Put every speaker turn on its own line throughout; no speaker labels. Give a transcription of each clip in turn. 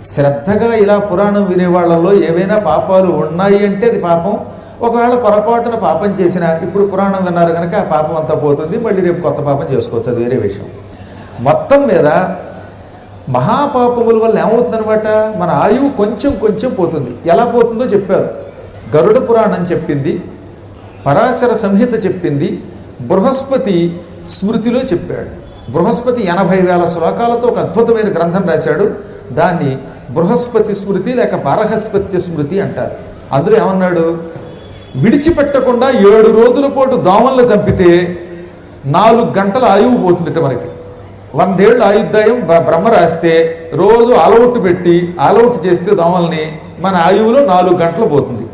శ్రద్ధగా ఇలా పురాణం వినేవాళ్ళలో ఏవైనా పాపాలు ఉన్నాయి అంటే అది పాపం ఒకవేళ పొరపాటున పాపం చేసినా ఇప్పుడు పురాణం విన్నారు కనుక ఆ పాపం అంతా పోతుంది మళ్ళీ రేపు కొత్త పాపం చేసుకోవచ్చు అది వేరే విషయం మొత్తం మీద మహాపాపముల వల్ల ఏమవుతుందనమాట మన ఆయువు కొంచెం కొంచెం పోతుంది ఎలా పోతుందో చెప్పారు గరుడ పురాణం చెప్పింది పరాశర సంహిత చెప్పింది బృహస్పతి స్మృతిలో చెప్పాడు బృహస్పతి ఎనభై వేల శ్లోకాలతో ఒక అద్భుతమైన గ్రంథం రాశాడు దాన్ని బృహస్పతి స్మృతి లేక బరహస్పతి స్మృతి అంటారు అందులో ఏమన్నాడు విడిచిపెట్టకుండా ఏడు రోజుల పాటు దోమల్ని చంపితే నాలుగు గంటల ఆయువు పోతుందిట మనకి వందేళ్ళు ఆయుర్దాయం బ- బ్రహ్మ రాస్తే రోజు ఆలౌట్ పెట్టి ఆలౌట్ చేస్తే దోమల్ని మన ఆయువులో నాలుగు గంటలు పోతుంది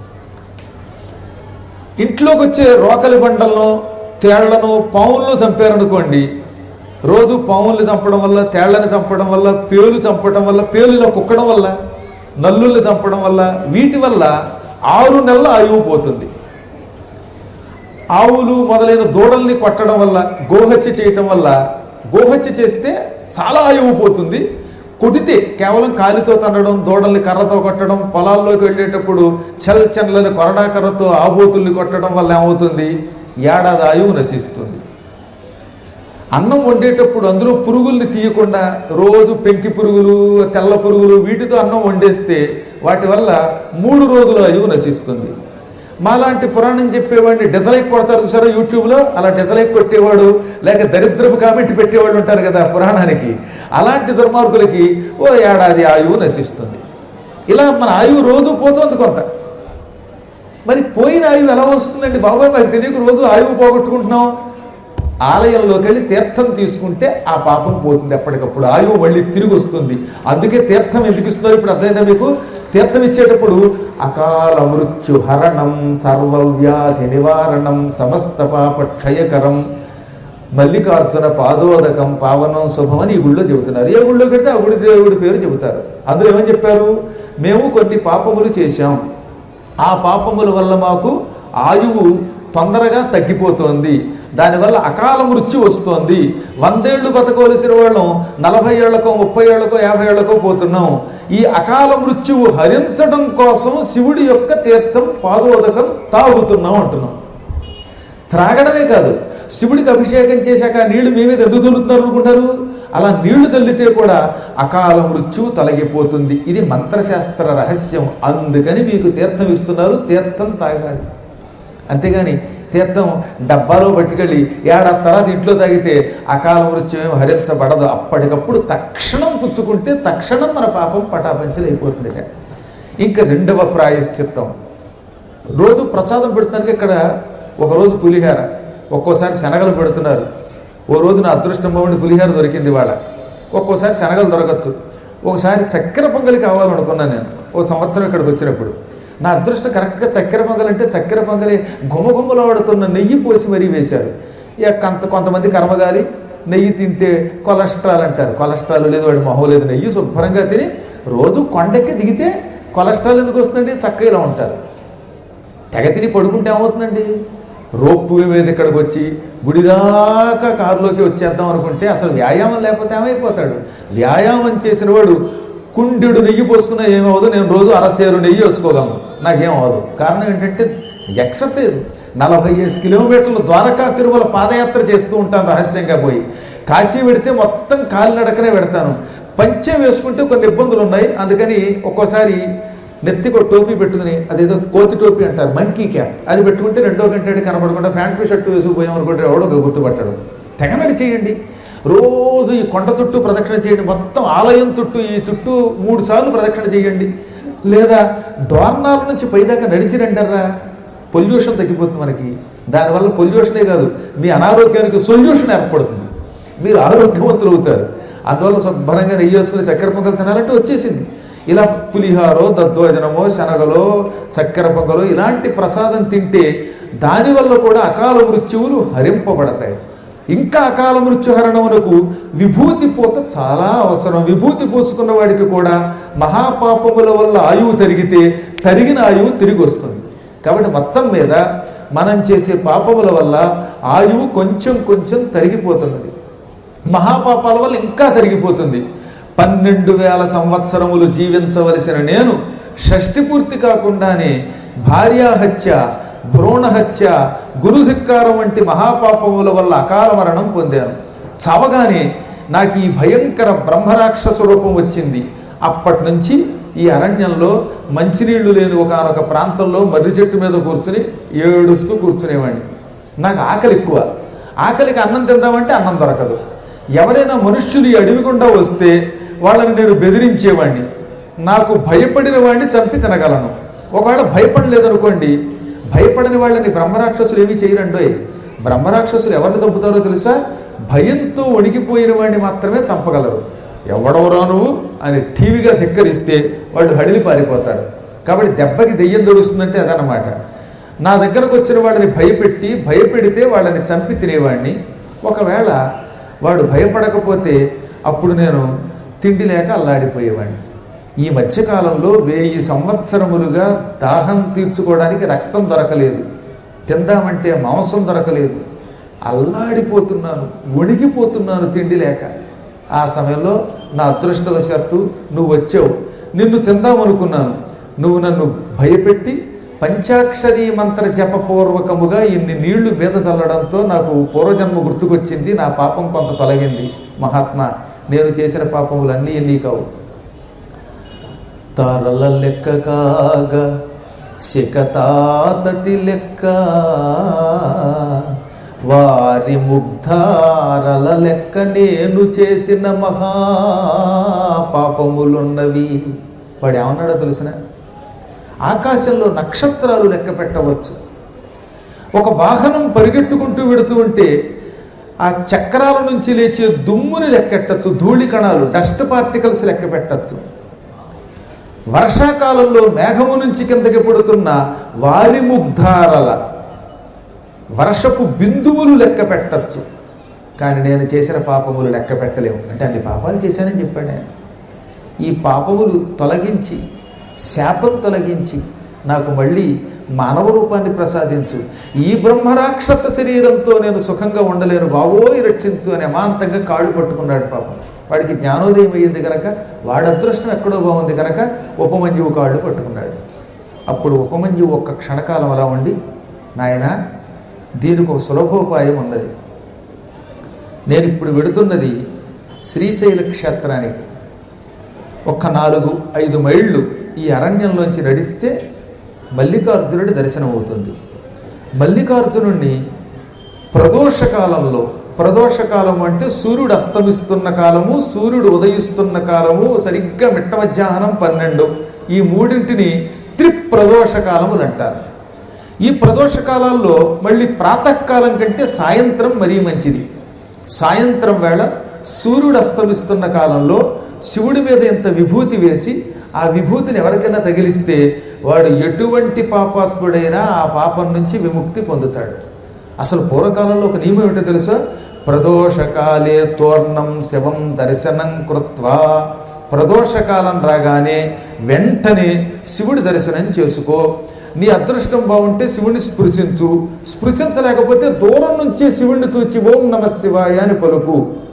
ఇంట్లోకి వచ్చే రోకలి బండలను తేళ్లను పావులను చంపారనుకోండి రోజు పావుల్ని చంపడం వల్ల తేళ్లని చంపడం వల్ల పేలు చంపడం వల్ల పేలులో కుక్కడం వల్ల నల్లుల్ని చంపడం వల్ల వీటి వల్ల ఆరు నెలల ఆయువు పోతుంది ఆవులు మొదలైన దూడల్ని కొట్టడం వల్ల గోహత్య చేయటం వల్ల గోహత్య చేస్తే చాలా ఆయువు పోతుంది కొడితే కేవలం కాలితో తన్నడం దూడల్ని కర్రతో కొట్టడం పొలాల్లోకి వెళ్ళేటప్పుడు చల్ చెన్లని కొరడా కర్రతో ఆబోతుల్ని కొట్టడం వల్ల ఏమవుతుంది ఏడాది ఆయువు నశిస్తుంది అన్నం వండేటప్పుడు అందులో పురుగుల్ని తీయకుండా రోజు పెంకి పురుగులు తెల్ల పురుగులు వీటితో అన్నం వండేస్తే వాటి వల్ల మూడు రోజుల ఆయువు నశిస్తుంది మాలాంటి పురాణం చెప్పేవాడిని డెజలైక్ కొడతారు చూసారా యూట్యూబ్లో అలా డెజలైక్ కొట్టేవాడు లేక దరిద్రపు కామెంట్ పెట్టేవాళ్ళు ఉంటారు కదా పురాణానికి అలాంటి దుర్మార్గులకి ఓ ఏడాది ఆయువు నశిస్తుంది ఇలా మన ఆయువు రోజు పోతుంది కొంత మరి పోయిన ఆయువు ఎలా వస్తుందండి బాబాయ్ మరి తెలియక రోజు ఆయువు పోగొట్టుకుంటున్నాం ఆలయంలోకి వెళ్ళి తీర్థం తీసుకుంటే ఆ పాపం పోతుంది ఎప్పటికప్పుడు ఆయువు మళ్ళీ తిరిగి వస్తుంది అందుకే తీర్థం ఎందుకు ఇస్తున్నారు ఇప్పుడు అర్థమైందా మీకు తీర్థం ఇచ్చేటప్పుడు అకాల మృత్యు హరణం సర్వవ్యాధి నివారణం సమస్త పాప క్షయకరం మల్లికార్జున పాదోదకం పావనం శుభం అని ఈ గుళ్ళో చెబుతున్నారు ఏ గుళ్ళోకి వెళ్తే ఆ గుడి దేవుడి పేరు చెబుతారు అందులో ఏమని చెప్పారు మేము కొన్ని పాపములు చేశాం ఆ పాపముల వల్ల మాకు ఆయువు తొందరగా తగ్గిపోతోంది దానివల్ల అకాల మృత్యు వస్తోంది వందేళ్లు బతకవలసిన వాళ్ళం నలభై ఏళ్లకో ముప్పై ఏళ్లకో యాభై ఏళ్లకో పోతున్నాం ఈ అకాల మృత్యువు హరించడం కోసం శివుడి యొక్క తీర్థం పాదోదకం తాగుతున్నాం అంటున్నాం త్రాగడమే కాదు శివుడికి అభిషేకం చేశాక ఆ నీళ్లు మీ మీద ఎందుకు తొలుతున్నారు అనుకుంటారు అలా నీళ్లు తల్లితే కూడా అకాల మృత్యువు తొలగిపోతుంది ఇది మంత్రశాస్త్ర రహస్యం అందుకని మీకు తీర్థం ఇస్తున్నారు తీర్థం తాగాలి అంతేగాని తీర్థం డబ్బాలో పట్టుకెళ్ళి ఏడాది తర్వాత ఇంట్లో తాగితే అకాల మృత్యువేం హరించబడదు అప్పటికప్పుడు తక్షణం పుచ్చుకుంటే తక్షణం మన పాపం పటాపంచలు అయిపోతుందిట ఇంకా రెండవ ప్రాయశ్చిత్తం రోజు ప్రసాదం పెడుతున్నారు ఇక్కడ ఒకరోజు పులిహార ఒక్కోసారి శనగలు పెడుతున్నారు ఓ రోజు నా అదృష్టం బాగుండి పులిహార దొరికింది వాళ్ళ ఒక్కోసారి శనగలు దొరకచ్చు ఒకసారి చక్కెర పొంగలి కావాలనుకున్నాను నేను ఓ సంవత్సరం ఇక్కడికి వచ్చినప్పుడు నా అదృష్టం కరెక్ట్గా చక్కెర పొంగలి అంటే చక్కెర పొంగలి గుమగుమలో ఆడుతున్న నెయ్యి పోసి మరీ వేశారు ఇక కొంత కొంతమంది కర్మగాలి నెయ్యి తింటే కొలెస్ట్రాల్ అంటారు కొలెస్ట్రాల్ లేదు వాడి మొహం లేదు నెయ్యి శుభ్రంగా తిని రోజు కొండెక్కి దిగితే కొలెస్ట్రాల్ ఎందుకు వస్తుందండి చక్కగా ఇలా ఉంటారు తెగ తిని పడుకుంటే ఏమవుతుందండి రోప్పు మీద ఇక్కడికి వచ్చి గుడిదాకా కారులోకి వచ్చేద్దాం అనుకుంటే అసలు వ్యాయామం లేకపోతే ఏమైపోతాడు వ్యాయామం చేసిన వాడు కుండెడు నెయ్యి పోసుకున్నా ఏమవదు నేను రోజు అరసేరు నెయ్యి వేసుకోగలను నాకేం అవ్వదు కారణం ఏంటంటే ఎక్సర్సైజ్ నలభై ఐదు కిలోమీటర్లు ద్వారకా తిరుమల పాదయాత్ర చేస్తూ ఉంటాను రహస్యంగా పోయి కాశీ పెడితే మొత్తం కాలినడకనే పెడతాను పంచె వేసుకుంటే కొన్ని ఇబ్బందులు ఉన్నాయి అందుకని ఒక్కోసారి నెత్తికో టోపీ పెట్టుకుని అదేదో కోతి టోపీ అంటారు మంకీ క్యాప్ అది పెట్టుకుంటే రెండో గంటకి కనపడకుండా ప్యాంటు షర్టు వేసుకుపోయాం అనుకుంటే ఎవడో గుర్తుపట్టాడు తెగనడి చేయండి రోజు ఈ కొండ చుట్టూ ప్రదక్షిణ చేయండి మొత్తం ఆలయం చుట్టూ ఈ చుట్టూ మూడు సార్లు ప్రదక్షిణ చేయండి లేదా డోర్నాల నుంచి పైదాకా నడిచి రండర్రా పొల్యూషన్ తగ్గిపోతుంది మనకి దానివల్ల పొల్యూషనే కాదు మీ అనారోగ్యానికి సొల్యూషన్ ఏర్పడుతుంది మీరు ఆరోగ్యవంతులు అవుతారు అందువల్ల శుభ్రంగా నెయ్యి వేసుకుని చక్కెర పొంగలు తినాలంటే వచ్చేసింది ఇలా పులిహారో దద్దోజనమో శనగలో చక్కెర పొంగలో ఇలాంటి ప్రసాదం తింటే దానివల్ల కూడా అకాల మృత్యువులు హరింపబడతాయి ఇంకా అకాల మృత్యుహరణమునకు విభూతి పోత చాలా అవసరం విభూతి పోసుకున్న వాడికి కూడా మహాపాపముల వల్ల ఆయువు తరిగితే తరిగిన ఆయువు తిరిగి వస్తుంది కాబట్టి మొత్తం మీద మనం చేసే పాపముల వల్ల ఆయువు కొంచెం కొంచెం తరిగిపోతున్నది మహాపాపాల వల్ల ఇంకా తరిగిపోతుంది పన్నెండు వేల సంవత్సరములు జీవించవలసిన నేను షష్టి పూర్తి కాకుండానే భార్యాహత్య భ్రూణహత్య గురుధిక్కారం వంటి మహాపాపముల వల్ల అకాల మరణం పొందాను చావగానే నాకు ఈ భయంకర బ్రహ్మరాక్షస రూపం వచ్చింది అప్పటి నుంచి ఈ అరణ్యంలో మంచినీళ్లు లేని ఒకనొక ప్రాంతంలో మర్రి చెట్టు మీద కూర్చుని ఏడుస్తూ కూర్చునేవాడిని నాకు ఆకలి ఎక్కువ ఆకలికి అన్నం తిందామంటే అన్నం దొరకదు ఎవరైనా మనుష్యులు ఈ అడవి గుండా వస్తే వాళ్ళని నేను బెదిరించేవాడిని నాకు భయపడిన వాడిని చంపి తినగలను ఒకవేళ భయపడలేదనుకోండి భయపడని వాళ్ళని బ్రహ్మరాక్షసులు ఏమీ చేయరండోయ్ బ్రహ్మరాక్షసులు ఎవరిని చంపుతారో తెలుసా భయంతో వణికిపోయిన వాడిని మాత్రమే చంపగలరు ఎవడవరా నువ్వు అని టీవీగా ధిక్కరిస్తే వాళ్ళు హడిలి పారిపోతారు కాబట్టి దెబ్బకి దెయ్యం దొడుస్తుందంటే అదనమాట నా దగ్గరకు వచ్చిన వాళ్ళని భయపెట్టి భయపెడితే వాళ్ళని చంపి తినేవాడిని ఒకవేళ వాడు భయపడకపోతే అప్పుడు నేను తిండి లేక అల్లాడిపోయేవాడిని ఈ మధ్యకాలంలో వెయ్యి సంవత్సరములుగా దాహం తీర్చుకోవడానికి రక్తం దొరకలేదు తిందామంటే మాంసం దొరకలేదు అల్లాడిపోతున్నాను వణికిపోతున్నాను తిండి లేక ఆ సమయంలో నా అదృష్టవశాత్తు నువ్వు వచ్చావు నిన్ను తిందామనుకున్నాను నువ్వు నన్ను భయపెట్టి పంచాక్షరీ మంత్ర జపపూర్వకముగా ఇన్ని నీళ్లు మీద చల్లడంతో నాకు పూర్వజన్మ గుర్తుకొచ్చింది నా పాపం కొంత తొలగింది మహాత్మా నేను చేసిన పాపములన్నీ ఎన్ని కావు తారల లెక్క కాగా శిఖతాతతి లెక్క వారి ముగ్ధారల లెక్క నేను చేసిన మహా పాపములున్నవి వాడు ఏమన్నాడో తెలిసిన ఆకాశంలో నక్షత్రాలు లెక్క పెట్టవచ్చు ఒక వాహనం పరిగెట్టుకుంటూ వెడుతూ ఉంటే ఆ చక్రాల నుంచి లేచే దుమ్ముని లెక్కెట్టచ్చు ధూళి కణాలు డస్ట్ పార్టికల్స్ లెక్క పెట్టచ్చు వర్షాకాలంలో మేఘము నుంచి కిందకి పడుతున్న వారి ముగ్ధారల వర్షపు బిందువులు లెక్క పెట్టచ్చు కానీ నేను చేసిన పాపములు లెక్క పెట్టలేము అంటే అన్ని పాపాలు చేశానని చెప్పాడు ఆయన ఈ పాపములు తొలగించి శాపం తొలగించి నాకు మళ్ళీ మానవ రూపాన్ని ప్రసాదించు ఈ బ్రహ్మరాక్షస శరీరంతో నేను సుఖంగా ఉండలేను బావోయ్ రక్షించు అని అమాంతంగా కాళ్ళు పట్టుకున్నాడు పాపం వాడికి జ్ఞానోదయం అయ్యింది కనుక వాడి అదృష్టం ఎక్కడో బాగుంది కనుక ఉపమంజువు కాళ్ళు పట్టుకున్నాడు అప్పుడు ఉపమంజువు ఒక్క క్షణకాలం అలా ఉండి నాయన దీనికి ఒక సులభోపాయం ఉన్నది నేను ఇప్పుడు వెడుతున్నది శ్రీశైల క్షేత్రానికి ఒక్క నాలుగు ఐదు మైళ్ళు ఈ అరణ్యంలోంచి నడిస్తే మల్లికార్జునుడి దర్శనం అవుతుంది మల్లికార్జునుడిని ప్రదోషకాలంలో ప్రదోషకాలం అంటే సూర్యుడు అస్తమిస్తున్న కాలము సూర్యుడు ఉదయిస్తున్న కాలము సరిగ్గా మిట్ట మధ్యాహ్నం పన్నెండు ఈ మూడింటిని త్రిప్రదోషకాలములు అంటారు ఈ ప్రదోషకాలాల్లో మళ్ళీ ప్రాతకాలం కంటే సాయంత్రం మరీ మంచిది సాయంత్రం వేళ సూర్యుడు అస్తమిస్తున్న కాలంలో శివుడి మీద ఎంత విభూతి వేసి ఆ విభూతిని ఎవరికైనా తగిలిస్తే వాడు ఎటువంటి పాపాత్ముడైనా ఆ పాపం నుంచి విముక్తి పొందుతాడు అసలు పూర్వకాలంలో ఒక నియమం ఏమిటో తెలుసా ప్రదోషకాలే తోర్ణం శివం దర్శనం కృత్వా ప్రదోషకాలం రాగానే వెంటనే శివుడి దర్శనం చేసుకో నీ అదృష్టం బాగుంటే శివుణ్ణి స్పృశించు స్పృశించలేకపోతే దూరం నుంచే శివుణ్ణి చూచి ఓం నమ శివాయ అని పలుకు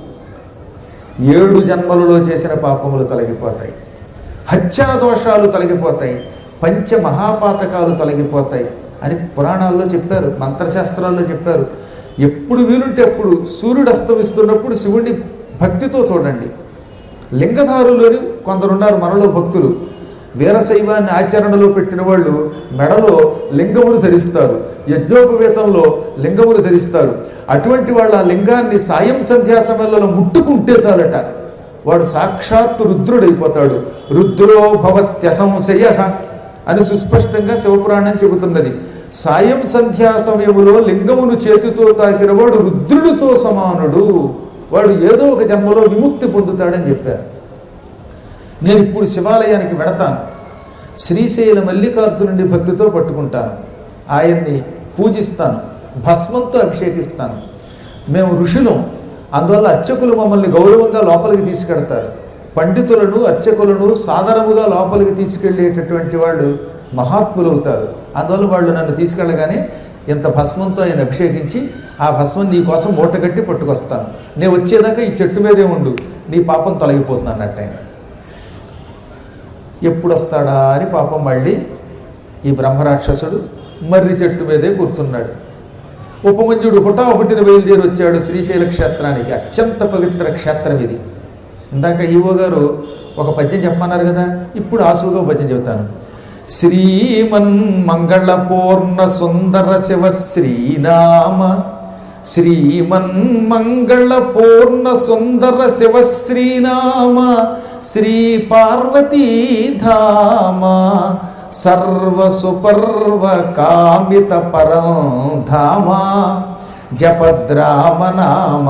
ఏడు జన్మలలో చేసిన పాపములు తొలగిపోతాయి హత్యాదోషాలు తొలగిపోతాయి పంచ మహాపాతకాలు తొలగిపోతాయి అని పురాణాల్లో చెప్పారు మంత్రశాస్త్రాల్లో చెప్పారు ఎప్పుడు వీలుంటే అప్పుడు సూర్యుడు అస్తమిస్తున్నప్పుడు శివుణ్ణి భక్తితో చూడండి లింగధారులని కొందరున్నారు మనలో భక్తులు వీరశైవాన్ని ఆచరణలో పెట్టిన వాళ్ళు మెడలో లింగమును ధరిస్తారు యజ్ఞోపవేతంలో లింగమును ధరిస్తారు అటువంటి వాళ్ళ ఆ లింగాన్ని సాయం సంధ్యా సమయంలో ముట్టుకుంటే చాలట వాడు సాక్షాత్తు రుద్రుడైపోతాడు రుద్రో భవత్యసంశయ అని సుస్పష్టంగా శివపురాణం చెబుతున్నది సాయం సంధ్యా సమయములో లింగమును చేతితో తాకిన వాడు రుద్రుడితో సమానుడు వాడు ఏదో ఒక జన్మలో విముక్తి పొందుతాడని చెప్పారు నేను ఇప్పుడు శివాలయానికి వెడతాను శ్రీశైల మల్లికార్జునుడి భక్తితో పట్టుకుంటాను ఆయన్ని పూజిస్తాను భస్మంతో అభిషేకిస్తాను మేము ఋషులం అందువల్ల అర్చకులు మమ్మల్ని గౌరవంగా లోపలికి తీసుకెడతారు పండితులను అర్చకులను సాధారణముగా లోపలికి తీసుకెళ్ళేటటువంటి వాళ్ళు మహాత్ములు అవుతారు అందువల్ల వాళ్ళు నన్ను తీసుకెళ్ళగానే ఇంత భస్మంతో ఆయన అభిషేకించి ఆ భస్మం నీ కోసం మూట కట్టి పట్టుకొస్తాను నేను వచ్చేదాకా ఈ చెట్టు మీదే ఉండు నీ పాపం తొలగిపోతుంది అన్నట్టు ఆయన ఎప్పుడు వస్తాడా అని పాపం మళ్ళీ ఈ బ్రహ్మరాక్షసుడు మర్రి చెట్టు మీదే కూర్చున్నాడు ఉపమంజుడు హుటాహుటిన బయలుదేరి వచ్చాడు శ్రీశైల క్షేత్రానికి అత్యంత పవిత్ర క్షేత్రం ఇది ఇందాక ఈవో గారు ఒక పద్యం చెప్పమన్నారు కదా ఇప్పుడు ఆసుగా పద్యం చెబుతాను శ్రీమన్ మంగళ పూర్ణ సుందర శివ శ్రీనామ శ్రీమన్ మంగళ పూర్ణ సుందర శివ శ్రీనామ శ్రీ పార్వతీ ధామ సర్వ సుపర్వ కామిత పరం ధామ జపద్రామ నామ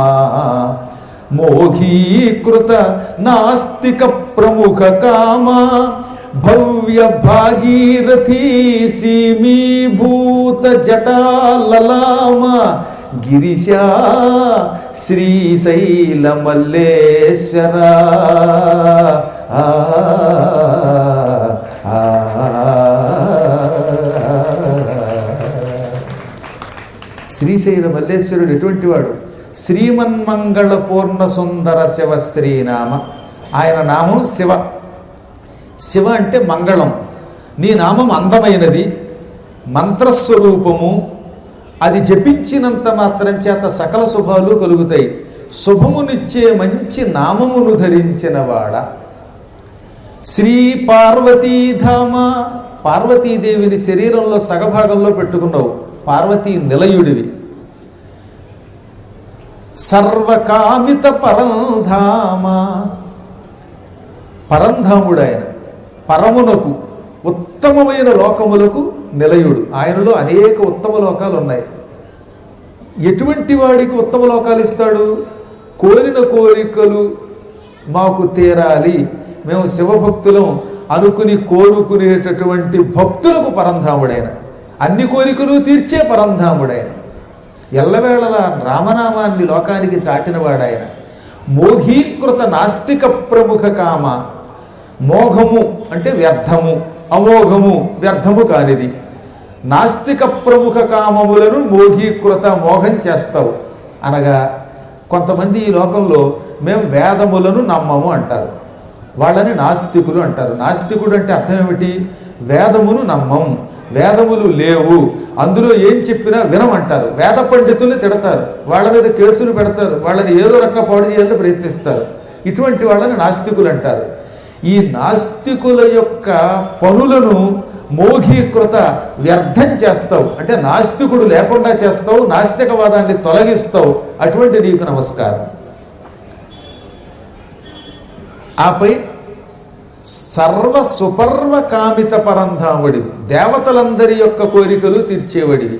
మోఘీకృత నాస్తిక ప్రముఖ కామ భవ్య భాగీరథీ సీమీభూత జటాలలామ గిరిశా శ్రీశైల మల్లేశ్వర ఆ, ఆ, శ్రీశైల మల్లేశ్వరుడు ఎటువంటి వాడు శ్రీమన్మంగళ పూర్ణ సుందర శివ శ్రీనామ ఆయన నామం శివ శివ అంటే మంగళం నీ నామం అందమైనది మంత్రస్వరూపము అది జపించినంత మాత్రం చేత సకల శుభాలు కలుగుతాయి శుభమునిచ్చే మంచి నామమును ధరించిన వాడ శ్రీ పార్వతీధామ పార్వతీదేవిని శరీరంలో సగభాగంలో పెట్టుకున్నావు పార్వతీ నిలయుడివి సర్వకామిత పరంధామ పరంధాముడు ఆయన పరమునకు ఉత్తమమైన లోకములకు నిలయుడు ఆయనలో అనేక ఉత్తమ లోకాలు ఉన్నాయి ఎటువంటి వాడికి ఉత్తమ లోకాలు ఇస్తాడు కోరిన కోరికలు మాకు తీరాలి మేము శివభక్తులం అనుకుని కోరుకునేటటువంటి భక్తులకు పరంధాముడైన అన్ని కోరికలు తీర్చే పరంధాముడైన ఎల్లవేళలా రామనామాన్ని లోకానికి చాటినవాడాయన మోఘీకృత నాస్తిక ప్రముఖ కామ మోఘము అంటే వ్యర్థము అమోఘము వ్యర్థము కానిది నాస్తిక ప్రముఖ కామములను మోఘీకృత మోఘం చేస్తావు అనగా కొంతమంది ఈ లోకంలో మేము వేదములను నమ్మము అంటారు వాళ్ళని నాస్తికులు అంటారు నాస్తికుడు అంటే అర్థం ఏమిటి వేదమును నమ్మం వేదములు లేవు అందులో ఏం చెప్పినా వినమంటారు వేద పండితుల్ని తిడతారు వాళ్ళ మీద కేసులు పెడతారు వాళ్ళని ఏదో రకంగా పాడు చేయాలని ప్రయత్నిస్తారు ఇటువంటి వాళ్ళని నాస్తికులు అంటారు ఈ నాస్తికుల యొక్క పనులను మోఘీకృత వ్యర్థం చేస్తావు అంటే నాస్తికుడు లేకుండా చేస్తావు నాస్తికవాదాన్ని తొలగిస్తావు అటువంటి నీకు నమస్కారం ఆపై సర్వ సుపర్వ కామిత పరంధాముడివి దేవతలందరి యొక్క కోరికలు తీర్చేవాడివి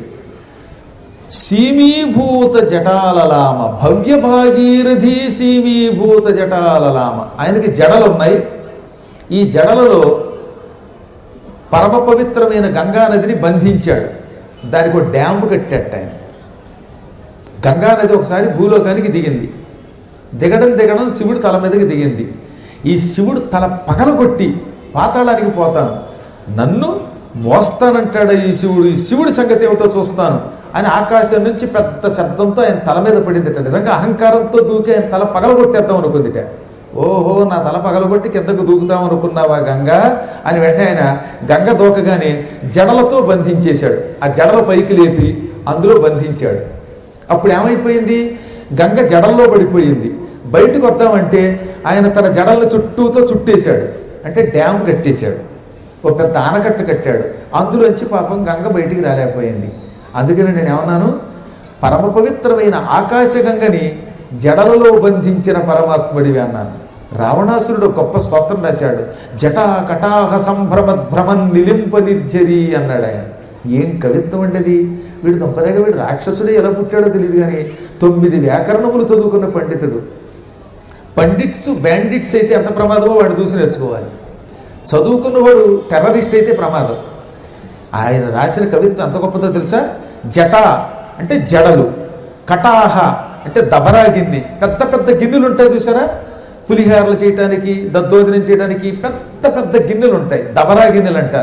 సీమీభూత జటాలలామ భవ్య భాగీరథి సీమీభూత జటాలలామ ఆయనకి జడలు ఉన్నాయి ఈ జడలలో పరమ పవిత్రమైన గంగానదిని బంధించాడు దానికి ఒక డ్యాము కట్టాట ఆయన గంగానది ఒకసారి భూలోకానికి దిగింది దిగడం దిగడం శివుడు తల మీదకి దిగింది ఈ శివుడు తల పగలగొట్టి పాతాళానికి పోతాను నన్ను మోస్తానంటాడు ఈ శివుడు ఈ శివుడి సంగతి ఏమిటో చూస్తాను అని ఆకాశం నుంచి పెద్ద శబ్దంతో ఆయన తల మీద పడిందిట నిజంగా అహంకారంతో దూకి ఆయన తల పగలగొట్టేద్దాం అనుకుందిట ఓహో నా తల పగలగొట్టి కిందకు దూకుతాం అనుకున్నావా గంగ అని వెంటనే ఆయన గంగ దూకగానే జడలతో బంధించేశాడు ఆ జడల పైకి లేపి అందులో బంధించాడు అప్పుడు ఏమైపోయింది గంగ జడల్లో పడిపోయింది బయటకు వద్దామంటే ఆయన తన జడలను చుట్టూతో చుట్టేశాడు అంటే డ్యామ్ కట్టేశాడు ఒక పెద్ద ఆనకట్ట కట్టాడు అందులోంచి పాపం గంగ బయటికి రాలేకపోయింది అందుకని నేను ఏమన్నాను పరమ పవిత్రమైన ఆకాశగంగని జడలలో బంధించిన పరమాత్ముడివి అన్నాను రావణాసురుడు గొప్ప స్తోత్రం రాశాడు జటా కటాహ సంభ్రమద్భ్రమన్ నిలింప నిర్జరి అన్నాడు ఆయన ఏం కవిత్వం అండి వీడు దుంపదగ వీడు రాక్షసుడు ఎలా పుట్టాడో తెలియదు కానీ తొమ్మిది వ్యాకరణములు చదువుకున్న పండితుడు పండిట్స్ బ్యాండిట్స్ అయితే ఎంత ప్రమాదమో వాడు చూసి నేర్చుకోవాలి చదువుకున్నవాడు టెర్రరిస్ట్ అయితే ప్రమాదం ఆయన రాసిన కవిత్వం ఎంత గొప్పదో తెలుసా జట అంటే జడలు కటాహ అంటే దబరా గిన్నె పెద్ద పెద్ద గిన్నెలు ఉంటాయి చూసారా పులిహారలు చేయడానికి దద్దోజనం చేయడానికి పెద్ద పెద్ద గిన్నెలు ఉంటాయి దబరా గిన్నెలు అంటారు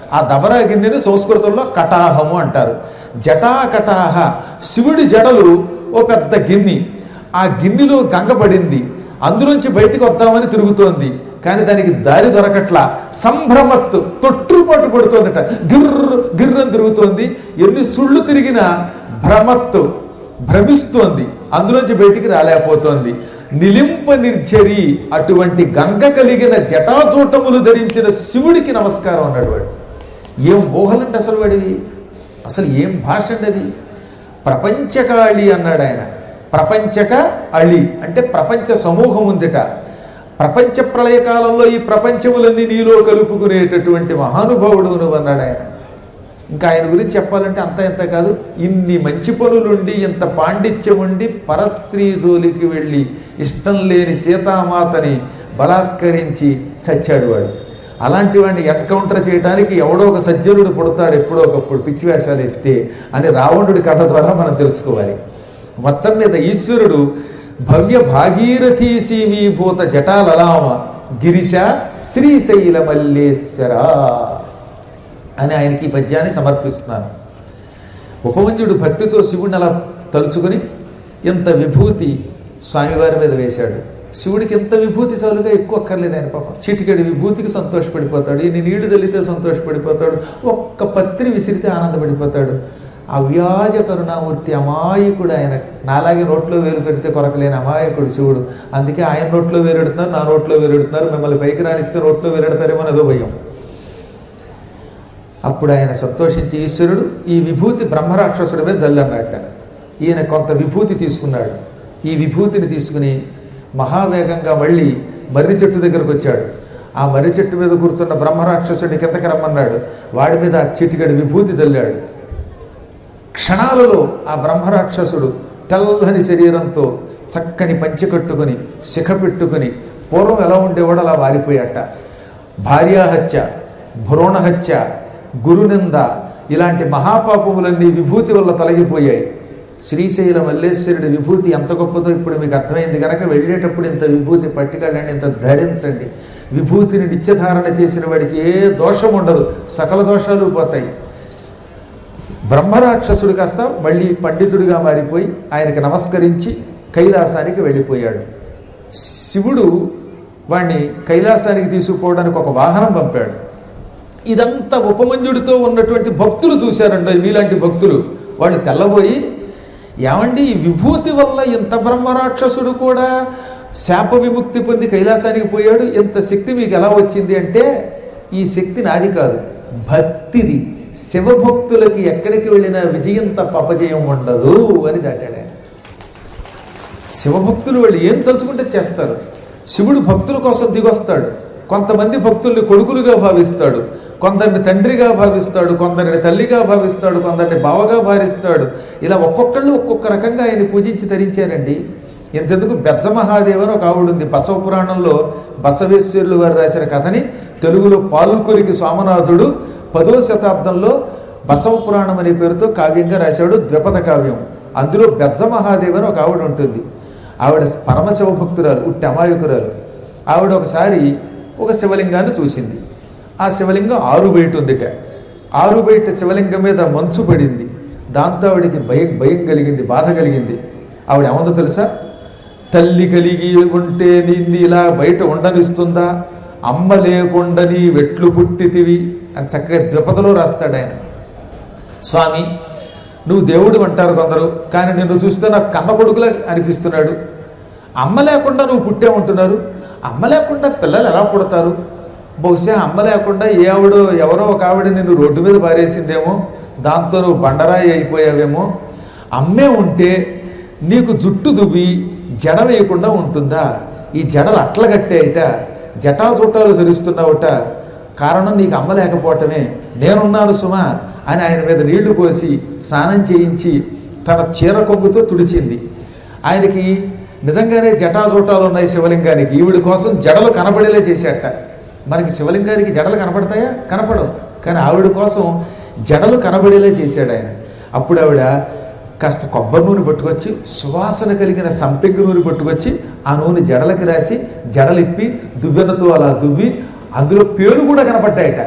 ఆ దబరా గిన్నెని సంస్కృతంలో కటాహము అంటారు జటా కటాహ శివుడి జడలు ఓ పెద్ద గిన్నె ఆ గిన్నెలో గంగ పడింది అందులోంచి బయటికి వద్దామని తిరుగుతోంది కానీ దానికి దారి దొరకట్లా సంభ్రమత్తు తొట్టుపాటు పడుతోందట గిర్ర గిర్రని తిరుగుతోంది ఎన్ని సుళ్ళు తిరిగినా భ్రమత్తు భ్రమిస్తోంది అందులోంచి బయటికి రాలేకపోతోంది నిలింప నిర్జరి అటువంటి గంగ కలిగిన జటాజూటములు ధరించిన శివుడికి నమస్కారం అన్నాడు వాడు ఏం ఊహలంటే అసలు వాడివి అసలు ఏం భాష అండి అది ప్రపంచకాళి అన్నాడు ఆయన ప్రపంచక అళి అంటే ప్రపంచ సమూహం ఉందిట ప్రపంచ ప్రళయకాలంలో ఈ ప్రపంచములన్నీ నీలో కలుపుకునేటటువంటి మహానుభావుడు నువ్వు అన్నాడు ఆయన ఇంకా ఆయన గురించి చెప్పాలంటే అంత ఎంత కాదు ఇన్ని మంచి పనులుండి ఇంత పాండిత్యం ఉండి పరస్త్రీ జోలికి వెళ్ళి ఇష్టం లేని సీతామాతని బలాత్కరించి చచ్చాడు వాడు అలాంటి వాడిని ఎన్కౌంటర్ చేయడానికి ఎవడో ఒక సజ్జనుడు పుడతాడు ఎప్పుడో ఒకప్పుడు పిచ్చి వేషాలు ఇస్తే అని రావణుడి కథ ద్వారా మనం తెలుసుకోవాలి మొత్తం మీద ఈశ్వరుడు భవ్య భాగీరథీ సీమీభూత జటాలలామ గిరిశ శ్రీశైల మల్లేశ్వర అని ఆయనకి ఈ పద్యాన్ని సమర్పిస్తున్నాను ఉపవంజుడు భక్తితో శివుడిని అలా తలుచుకొని ఇంత విభూతి స్వామివారి మీద వేశాడు శివుడికి ఎంత విభూతి చాలుగా ఎక్కువ అక్కర్లేదు ఆయన పాపం చిటికెడి విభూతికి సంతోషపడిపోతాడు ఇన్ని నీళ్లు తల్లితే సంతోషపడిపోతాడు ఒక్క పత్రి విసిరితే ఆనందపడిపోతాడు అవ్యాజ కరుణామూర్తి అమాయకుడు ఆయన నాలాగే నోట్లో వేలు పెడితే కొరకలేని అమాయకుడు శివుడు అందుకే ఆయన నోట్లో వేరెడుతున్నారు నా నోట్లో వేరెడుతున్నారు మిమ్మల్ని పైకి రాణిస్తే నోట్లో వేరెడతారేమో అదో భయం అప్పుడు ఆయన సంతోషించి ఈశ్వరుడు ఈ విభూతి బ్రహ్మరాక్షసుడి మీద జల్లన్నట్ట ఈయన కొంత విభూతి తీసుకున్నాడు ఈ విభూతిని తీసుకుని మహావేగంగా మళ్ళీ మర్రి చెట్టు దగ్గరకు వచ్చాడు ఆ మర్రి చెట్టు మీద కూర్చున్న బ్రహ్మరాక్షసుడి కిందకి రమ్మన్నాడు వాడి మీద ఆ చిటికడి విభూతి చల్లాడు క్షణాలలో ఆ బ్రహ్మరాక్షసుడు తెల్లని శరీరంతో చక్కని పంచె కట్టుకుని శిఖ పెట్టుకుని పూర్వం ఎలా ఉండేవాడు అలా వారిపోయాట భార్యాహత్య భ్రూణహత్య గురునింద ఇలాంటి మహాపాపములన్నీ విభూతి వల్ల తొలగిపోయాయి శ్రీశైల మల్లేశ్వరుడి విభూతి ఎంత గొప్పదో ఇప్పుడు మీకు అర్థమైంది కనుక వెళ్ళేటప్పుడు ఇంత విభూతి పట్టుకెళ్ళండి ఇంత ధరించండి విభూతిని నిత్యధారణ చేసిన వాడికి ఏ దోషం ఉండదు సకల దోషాలు పోతాయి బ్రహ్మరాక్షసుడు కాస్త మళ్ళీ పండితుడిగా మారిపోయి ఆయనకి నమస్కరించి కైలాసానికి వెళ్ళిపోయాడు శివుడు వాణ్ణి కైలాసానికి తీసుకుపోవడానికి ఒక వాహనం పంపాడు ఇదంతా ఉపమంజుడితో ఉన్నటువంటి భక్తులు చూశారండి మీలాంటి భక్తులు వాళ్ళు తెల్లబోయి ఏమండి ఈ విభూతి వల్ల ఇంత బ్రహ్మరాక్షసుడు కూడా శాప విముక్తి పొంది కైలాసానికి పోయాడు ఇంత శక్తి మీకు ఎలా వచ్చింది అంటే ఈ శక్తి నాది కాదు భక్తిది శివభక్తులకి ఎక్కడికి వెళ్ళినా విజయం తప్ప అపజయం ఉండదు అని చాటాడు ఆయన శివభక్తులు వాళ్ళు ఏం తలుచుకుంటే చేస్తారు శివుడు భక్తుల కోసం దిగొస్తాడు కొంతమంది భక్తుల్ని కొడుకులుగా భావిస్తాడు కొందరిని తండ్రిగా భావిస్తాడు కొందరిని తల్లిగా భావిస్తాడు కొందరిని బావగా భావిస్తాడు ఇలా ఒక్కొక్కళ్ళు ఒక్కొక్క రకంగా ఆయన పూజించి ధరించారండి ఎంతెందుకు బెజ్జ మహాదేవ్ అని ఒక ఆవిడ ఉంది బసవ పురాణంలో బసవేశ్వరులు వారు రాసిన కథని తెలుగులో పాల్కొరికి సోమనాథుడు పదో శతాబ్దంలో బసవ పురాణం అనే పేరుతో కావ్యంగా రాశాడు ద్విపద కావ్యం అందులో బెజ్జ మహాదేవ్ అని ఒక ఆవిడ ఉంటుంది ఆవిడ పరమశివ భక్తురాలు ఉట్టి అమాయకురాలు ఆవిడ ఒకసారి ఒక శివలింగాన్ని చూసింది ఆ శివలింగం ఆరు బయట ఉందిట ఆరు బయట శివలింగం మీద మంచు పడింది దాంతో ఆవిడికి భయం భయం కలిగింది బాధ కలిగింది ఆవిడ ఏమందో తెలుసా తల్లి కలిగి ఉంటే నిన్ను ఇలా బయట ఉండనిస్తుందా అమ్మ లేకుండా నీ వెట్లు పుట్టితివి అని చక్కగా ద్విపదలో రాస్తాడు ఆయన స్వామి నువ్వు దేవుడు అంటారు కొందరు కానీ నిన్ను చూస్తే నాకు కన్న కొడుకులా అనిపిస్తున్నాడు అమ్మ లేకుండా నువ్వు పుట్టే ఉంటున్నారు అమ్మ లేకుండా పిల్లలు ఎలా పుడతారు బహుశా అమ్మ లేకుండా ఏ ఆవిడో ఎవరో ఒక ఆవిడ నిన్ను రోడ్డు మీద పారేసిందేమో దాంతో నువ్వు బండరాయి అయిపోయావేమో అమ్మే ఉంటే నీకు జుట్టు దువ్వి జడ వేయకుండా ఉంటుందా ఈ జడలు అట్ల కట్టేయట జటా చుట్టాలు ధరిస్తున్నావుట కారణం నీకు అమ్మ లేకపోవటమే నేనున్నాను సుమా అని ఆయన మీద నీళ్లు పోసి స్నానం చేయించి తన చీర కొంగుతో తుడిచింది ఆయనకి నిజంగానే జటాజోటాలు ఉన్నాయి శివలింగానికి ఈవిడి కోసం జడలు కనబడేలా చేసేట మనకి శివలింగానికి జడలు కనపడతాయా కనపడవు కానీ ఆవిడ కోసం జడలు కనబడేలా చేశాడు ఆయన అప్పుడు ఆవిడ కాస్త కొబ్బరి నూనె పట్టుకొచ్చి సువాసన కలిగిన సంపెంగి నూనె పట్టుకొచ్చి ఆ నూనె జడలకి రాసి జడలిప్పి దువ్వెనతో అలా దువ్వి అందులో పేరు కూడా కనపడ్డాయట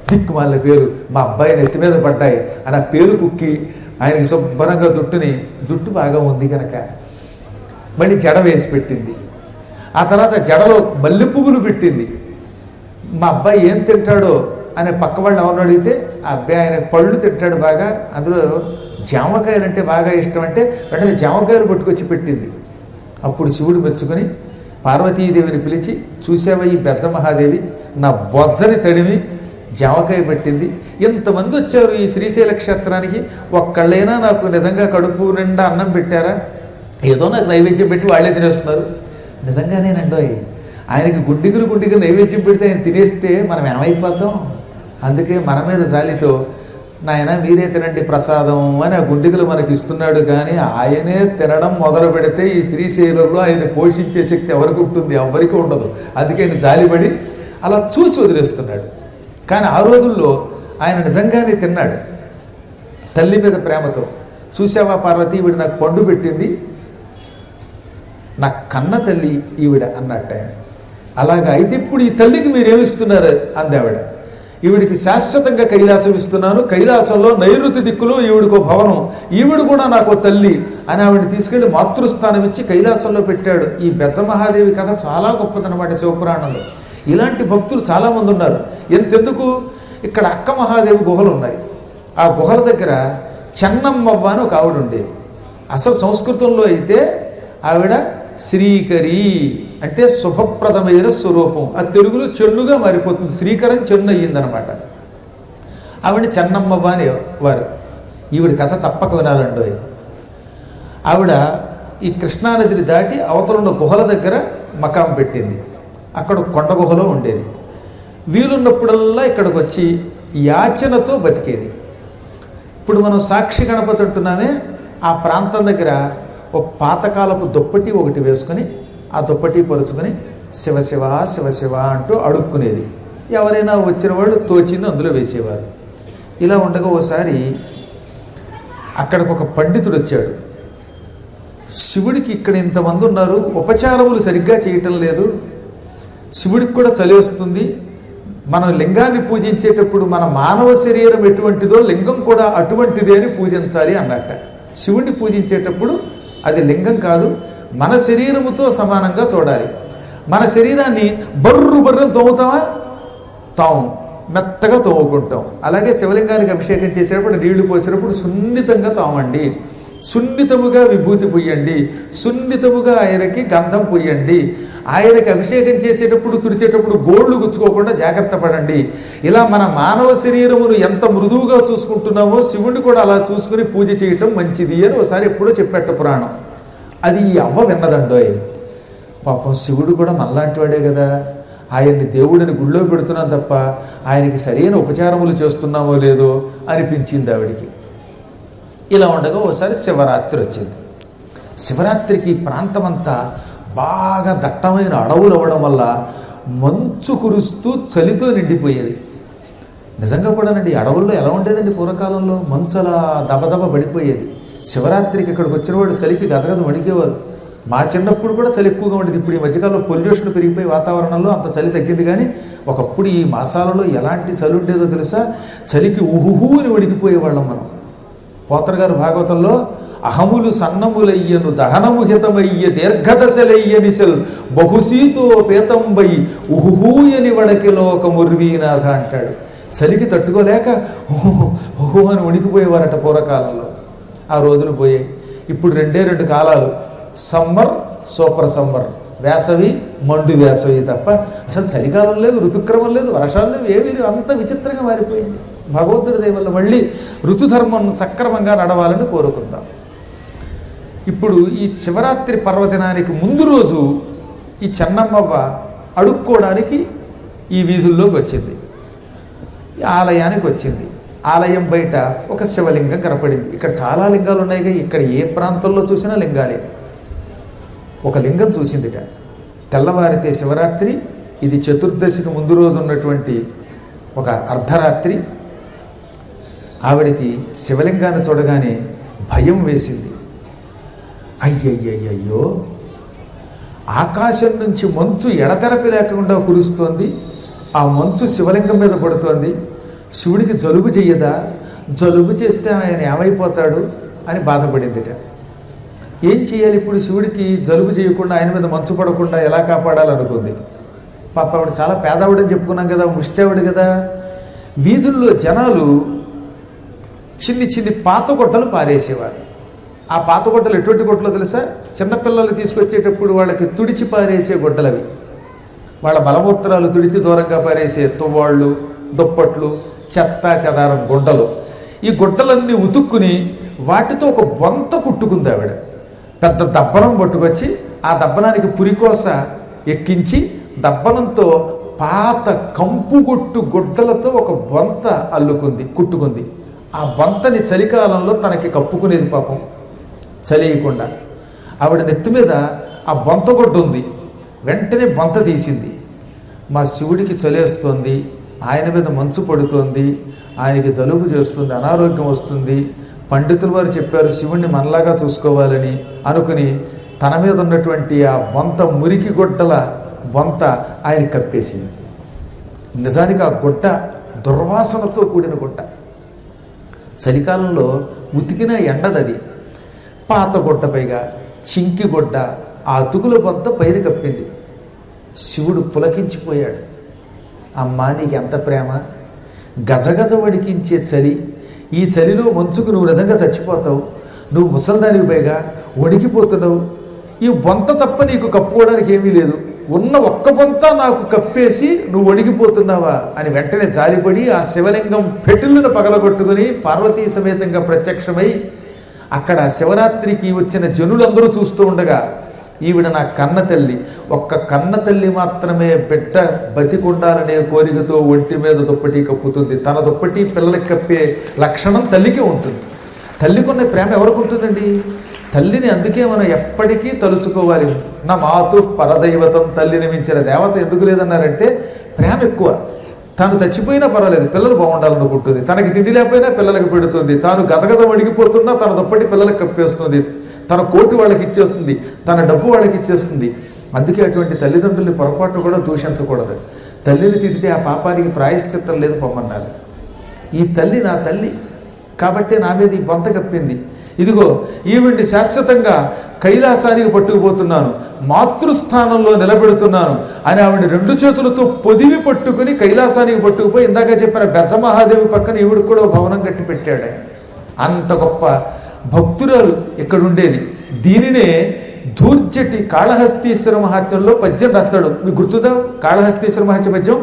దిక్కుమాలిన పేరు మా అబ్బాయి నెత్తి మీద పడ్డాయి అని ఆ పేరు కుక్కి ఆయనకి శుభ్రంగా జుట్టుని జుట్టు బాగా ఉంది కనుక మళ్ళీ జడ వేసి పెట్టింది ఆ తర్వాత జడలో మల్లె పువ్వులు పెట్టింది మా అబ్బాయి ఏం తింటాడో అనే పక్క వాళ్ళు ఎవరిని అడిగితే ఆ అబ్బాయి ఆయన పళ్ళు తింటాడు బాగా అందులో జామకాయలు అంటే బాగా ఇష్టం అంటే వెంటనే జామకాయలు పట్టుకొచ్చి పెట్టింది అప్పుడు శివుడు మెచ్చుకొని పార్వతీదేవిని పిలిచి చూసావా ఈ బెజ్జ మహాదేవి నా బొజ్జని తడిమి జామకాయ పెట్టింది ఎంతమంది వచ్చారు ఈ శ్రీశైల క్షేత్రానికి ఒక్కళ్ళైనా నాకు నిజంగా కడుపు నిండా అన్నం పెట్టారా ఏదో నాకు నైవేద్యం పెట్టి వాళ్ళే తినేస్తున్నారు నిజంగానేనండోయ్ ఆయనకి గుండిగురు గుండిగురు నైవేద్యం పెడితే ఆయన తినేస్తే మనం ఏమైపోతాం అందుకే మన మీద జాలితో నాయన మీరే తినండి ప్రసాదం అని ఆ గుండిగులు మనకి ఇస్తున్నాడు కానీ ఆయనే తినడం మొదలు పెడితే ఈ శ్రీశైలంలో ఆయన పోషించే శక్తి ఎవరికి ఉంటుంది ఎవరికి ఉండదు అందుకే ఆయన జాలిపడి అలా చూసి వదిలేస్తున్నాడు కానీ ఆ రోజుల్లో ఆయన నిజంగానే తిన్నాడు తల్లి మీద ప్రేమతో చూసావా పార్వతి ఈవిడ నాకు పండు పెట్టింది నా కన్న తల్లి ఈవిడ అన్నట్టు ఆయన అలాగా అయితే ఇప్పుడు ఈ తల్లికి మీరేమిస్తున్నారు అందావిడ ఈవిడికి శాశ్వతంగా కైలాసం ఇస్తున్నాను కైలాసంలో నైరుతి దిక్కులో ఈవిడికో భవనం ఈవిడ కూడా నాకు తల్లి అని ఆవిడ తీసుకెళ్లి మాతృస్థానం ఇచ్చి కైలాసంలో పెట్టాడు ఈ బెజ్జ మహాదేవి కథ చాలా గొప్పదన్నమాట శివపురాణంలో ఇలాంటి భక్తులు చాలామంది ఉన్నారు ఎంతెందుకు ఇక్కడ అక్క మహాదేవి గుహలు ఉన్నాయి ఆ గుహల దగ్గర చెన్నమ్మవ్వ అని ఒక ఆవిడ ఉండేది అసలు సంస్కృతంలో అయితే ఆవిడ శ్రీకరి అంటే శుభప్రదమైన స్వరూపం ఆ తెలుగులో చెన్నుగా మారిపోతుంది శ్రీకరం చెన్ను అయ్యిందనమాట ఆవిడ చెన్నమ్మవ్వ అని వారు ఈవిడ కథ తప్పక వినాలండి ఆవిడ ఈ కృష్ణానదిని దాటి అవతల గుహల దగ్గర మకాం పెట్టింది అక్కడ కొండ గుహలో ఉండేది వీలున్నప్పుడల్లా ఇక్కడికి వచ్చి యాచనతో బతికేది ఇప్పుడు మనం సాక్షి గణపతి అంటున్నామే ఆ ప్రాంతం దగ్గర ఒక పాతకాలపు దుప్పటి ఒకటి వేసుకొని ఆ దుప్పటి పరుచుకొని శివ శివ శివ శివ అంటూ అడుక్కునేది ఎవరైనా వచ్చిన వాళ్ళు తోచింది అందులో వేసేవారు ఇలా ఉండగా ఓసారి అక్కడికి ఒక పండితుడు వచ్చాడు శివుడికి ఇక్కడ ఇంతమంది ఉన్నారు ఉపచారములు సరిగ్గా చేయటం లేదు శివుడికి కూడా చలి వస్తుంది మనం లింగాన్ని పూజించేటప్పుడు మన మానవ శరీరం ఎటువంటిదో లింగం కూడా అటువంటిదే అని పూజించాలి అన్నట్ట శివుడిని పూజించేటప్పుడు అది లింగం కాదు మన శరీరముతో సమానంగా చూడాలి మన శరీరాన్ని బర్రు బర్రం తోముతామా తాము మెత్తగా తోముకుంటాం అలాగే శివలింగానికి అభిషేకం చేసేటప్పుడు నీళ్లు పోసేటప్పుడు సున్నితంగా తామండి సున్నితముగా విభూతి పొయ్యండి సున్నితముగా ఆయనకి గంధం పొయ్యండి ఆయనకి అభిషేకం చేసేటప్పుడు తుడిచేటప్పుడు గోళ్ళు గుచ్చుకోకుండా జాగ్రత్త పడండి ఇలా మన మానవ శరీరమును ఎంత మృదువుగా చూసుకుంటున్నామో శివుణ్ణి కూడా అలా చూసుకుని పూజ చేయటం మంచిది అని ఒకసారి ఎప్పుడో చెప్పేట పురాణం అది ఈ అవ్వ విన్నదండోయ్ పాపం శివుడు కూడా మనలాంటి వాడే కదా ఆయన్ని దేవుడిని గుళ్ళో పెడుతున్నాం తప్ప ఆయనకి సరైన ఉపచారములు చేస్తున్నామో లేదో అనిపించింది ఆవిడికి ఇలా ఉండగా ఓసారి శివరాత్రి వచ్చింది శివరాత్రికి ఈ ప్రాంతమంతా బాగా దట్టమైన అడవులు అవ్వడం వల్ల మంచు కురుస్తూ చలితో నిండిపోయేది నిజంగా కూడానండి ఈ అడవుల్లో ఎలా ఉండేదండి పూర్వకాలంలో మంచు అలా దబదబ పడిపోయేది శివరాత్రికి ఇక్కడికి వచ్చిన వాడు చలికి గజగజ వణికేవారు మా చిన్నప్పుడు కూడా చలి ఎక్కువగా ఉండేది ఇప్పుడు ఈ మధ్యకాలంలో పొల్యూషన్ పెరిగిపోయి వాతావరణంలో అంత చలి తగ్గింది కానీ ఒకప్పుడు ఈ మాసాలలో ఎలాంటి చలి ఉండేదో తెలుసా చలికి ఉహుహు అని వణికిపోయేవాళ్ళం మనం పోతర్ గారు భాగవతంలో అహములు సన్నములయ్యను దహనము హితమయ్య దీర్ఘదశలయ్యని సెల్ బహుశీతో పేతంబై ఉహుహూయని వడకి లోక ముర్వీనాథ అంటాడు చలికి తట్టుకోలేక ఓహో ఓహో అని వణికిపోయేవారట పూర్వకాలంలో ఆ రోజులు పోయాయి ఇప్పుడు రెండే రెండు కాలాలు సమ్మర్ సూపర్ సమ్మర్ వేసవి మండు వేసవి తప్ప అసలు చలికాలం లేదు ఋతుక్రమం లేదు వర్షాలు లేవు ఏమీ లేవు అంత విచిత్రంగా మారిపోయింది భగవంతుడి దయ వల్ల మళ్ళీ ఋతుధర్మం సక్రమంగా నడవాలని కోరుకుందాం ఇప్పుడు ఈ శివరాత్రి పర్వదినానికి ముందు రోజు ఈ చెన్నమ్మవ్వ అడుక్కోవడానికి ఈ వీధుల్లోకి వచ్చింది ఈ ఆలయానికి వచ్చింది ఆలయం బయట ఒక శివలింగం కనపడింది ఇక్కడ చాలా లింగాలు ఉన్నాయి కానీ ఇక్కడ ఏ ప్రాంతంలో చూసినా లింగాలే ఒక లింగం చూసిందిట తెల్లవారితే శివరాత్రి ఇది చతుర్దశికి ముందు రోజు ఉన్నటువంటి ఒక అర్ధరాత్రి ఆవిడకి శివలింగాన్ని చూడగానే భయం వేసింది అయ్యయ్యయ్యో ఆకాశం నుంచి మంచు ఎడతెరపి లేకుండా కురుస్తోంది ఆ మంచు శివలింగం మీద పడుతోంది శివుడికి జలుబు చెయ్యదా జలుబు చేస్తే ఆయన ఏమైపోతాడు అని బాధపడిందిట ఏం చేయాలి ఇప్పుడు శివుడికి జలుబు చేయకుండా ఆయన మీద మంచు పడకుండా ఎలా కాపాడాలనుకుంది పాప ఆవిడ చాలా పేదవాడని చెప్పుకున్నాం కదా ముష్టేవాడు కదా వీధుల్లో జనాలు చిన్ని చిన్ని పాత గుడ్డలు పారేసేవారు ఆ పాత గుడ్డలు ఎటువంటి గుడ్డలో తెలుసా చిన్నపిల్లలు తీసుకొచ్చేటప్పుడు వాళ్ళకి తుడిచి పారేసే గుడ్డలు అవి వాళ్ళ మలమూత్రాలు తుడిచి దూరంగా పారేసే తువ్వాళ్ళు దుప్పట్లు చెత్త చెదారం గుడ్డలు ఈ గుడ్డలన్నీ ఉతుక్కుని వాటితో ఒక బొంత కుట్టుకుంది ఆవిడ పెద్ద దబ్బనం పట్టుకొచ్చి ఆ దబ్బనానికి పురికోస ఎక్కించి దబ్బనంతో పాత కంపుగొట్టు గుడ్డలతో ఒక బొంత అల్లుకుంది కుట్టుకుంది ఆ బొంతని చలికాలంలో తనకి కప్పుకునేది పాపం చలియకుండా ఆవిడ నెత్తి మీద ఆ బొంత గుడ్డ ఉంది వెంటనే బొంత తీసింది మా శివుడికి చలేస్తోంది ఆయన మీద మంచు పడుతోంది ఆయనకి జలుబు చేస్తుంది అనారోగ్యం వస్తుంది పండితుల వారు చెప్పారు శివుణ్ణి మనలాగా చూసుకోవాలని అనుకుని తన మీద ఉన్నటువంటి ఆ బొంత మురికి గుడ్డల బొంత ఆయన కప్పేసింది నిజానికి ఆ గుడ్డ దుర్వాసనతో కూడిన గుడ్డ చలికాలంలో ఉతికిన ఎండదది పాత గుడ్డ పైగా చింకి గుడ్డ ఆ అతుకుల బొంత పైన కప్పింది శివుడు పులకించిపోయాడు అమ్మా నీకు ఎంత ప్రేమ గజగజ వడికించే చలి ఈ చలిలో మంచుకు నువ్వు నిజంగా చచ్చిపోతావు నువ్వు ముసల్దానికి పైగా వణికిపోతున్నావు ఈ బొంత తప్ప నీకు కప్పుకోవడానికి ఏమీ లేదు ఉన్న ఒక్క బొంత నాకు కప్పేసి నువ్వు వణికిపోతున్నావా అని వెంటనే జాలిపడి ఆ శివలింగం పెటులను పగలగొట్టుకుని పార్వతీ సమేతంగా ప్రత్యక్షమై అక్కడ శివరాత్రికి వచ్చిన జనులందరూ చూస్తూ ఉండగా ఈవిడ నా కన్న తల్లి ఒక్క కన్న తల్లి మాత్రమే బిడ్డ బతికుండాలనే కోరికతో ఒంటి మీద దుప్పటి కప్పుతుంది తన దుప్పటి పిల్లలకి కప్పే లక్షణం తల్లికి ఉంటుంది తల్లికున్న ప్రేమ ఎవరికి ఉంటుందండి తల్లిని అందుకే మనం ఎప్పటికీ తలుచుకోవాలి నా మాతు పరదైవతం తల్లిని మించిన దేవత ఎందుకు లేదన్నారంటే ప్రేమ ఎక్కువ తాను చచ్చిపోయినా పర్వాలేదు పిల్లలు బాగుండాలనుకుంటుంది తనకి తిండి లేకపోయినా పిల్లలకి పెడుతుంది తాను గజగజ వణిగిపోతున్నా తన దుప్పటి పిల్లలకి కప్పేస్తుంది తన కోటి వాళ్ళకి ఇచ్చేస్తుంది తన డబ్బు వాళ్ళకి ఇచ్చేస్తుంది అందుకే అటువంటి తల్లిదండ్రుల్ని పొరపాటు కూడా దూషించకూడదు తల్లిని తిడితే ఆ పాపానికి ప్రాయశ్చిత్తం లేదు పొమ్మన్నారు ఈ తల్లి నా తల్లి కాబట్టి నా మీద ఈ బొంత కప్పింది ఇదిగో ఈవిడ్ని శాశ్వతంగా కైలాసానికి పట్టుకుపోతున్నాను మాతృస్థానంలో నిలబెడుతున్నాను అని ఆవిడ రెండు చేతులతో పొదివి పట్టుకుని కైలాసానికి పట్టుకుపోయి ఇందాక చెప్పిన బెజ్జ మహాదేవి పక్కన ఈవిడికి కూడా ఓ భవనం కట్టి పెట్టాడు ఆయన అంత గొప్ప భక్తురాలు ఇక్కడ ఉండేది దీనినే ధూర్జటి కాళహస్తీశ్వర మహాత్యంలో పద్యం రాస్తాడు మీకు గుర్తుందా కాళహస్తీశ్వర మహత్య పద్యం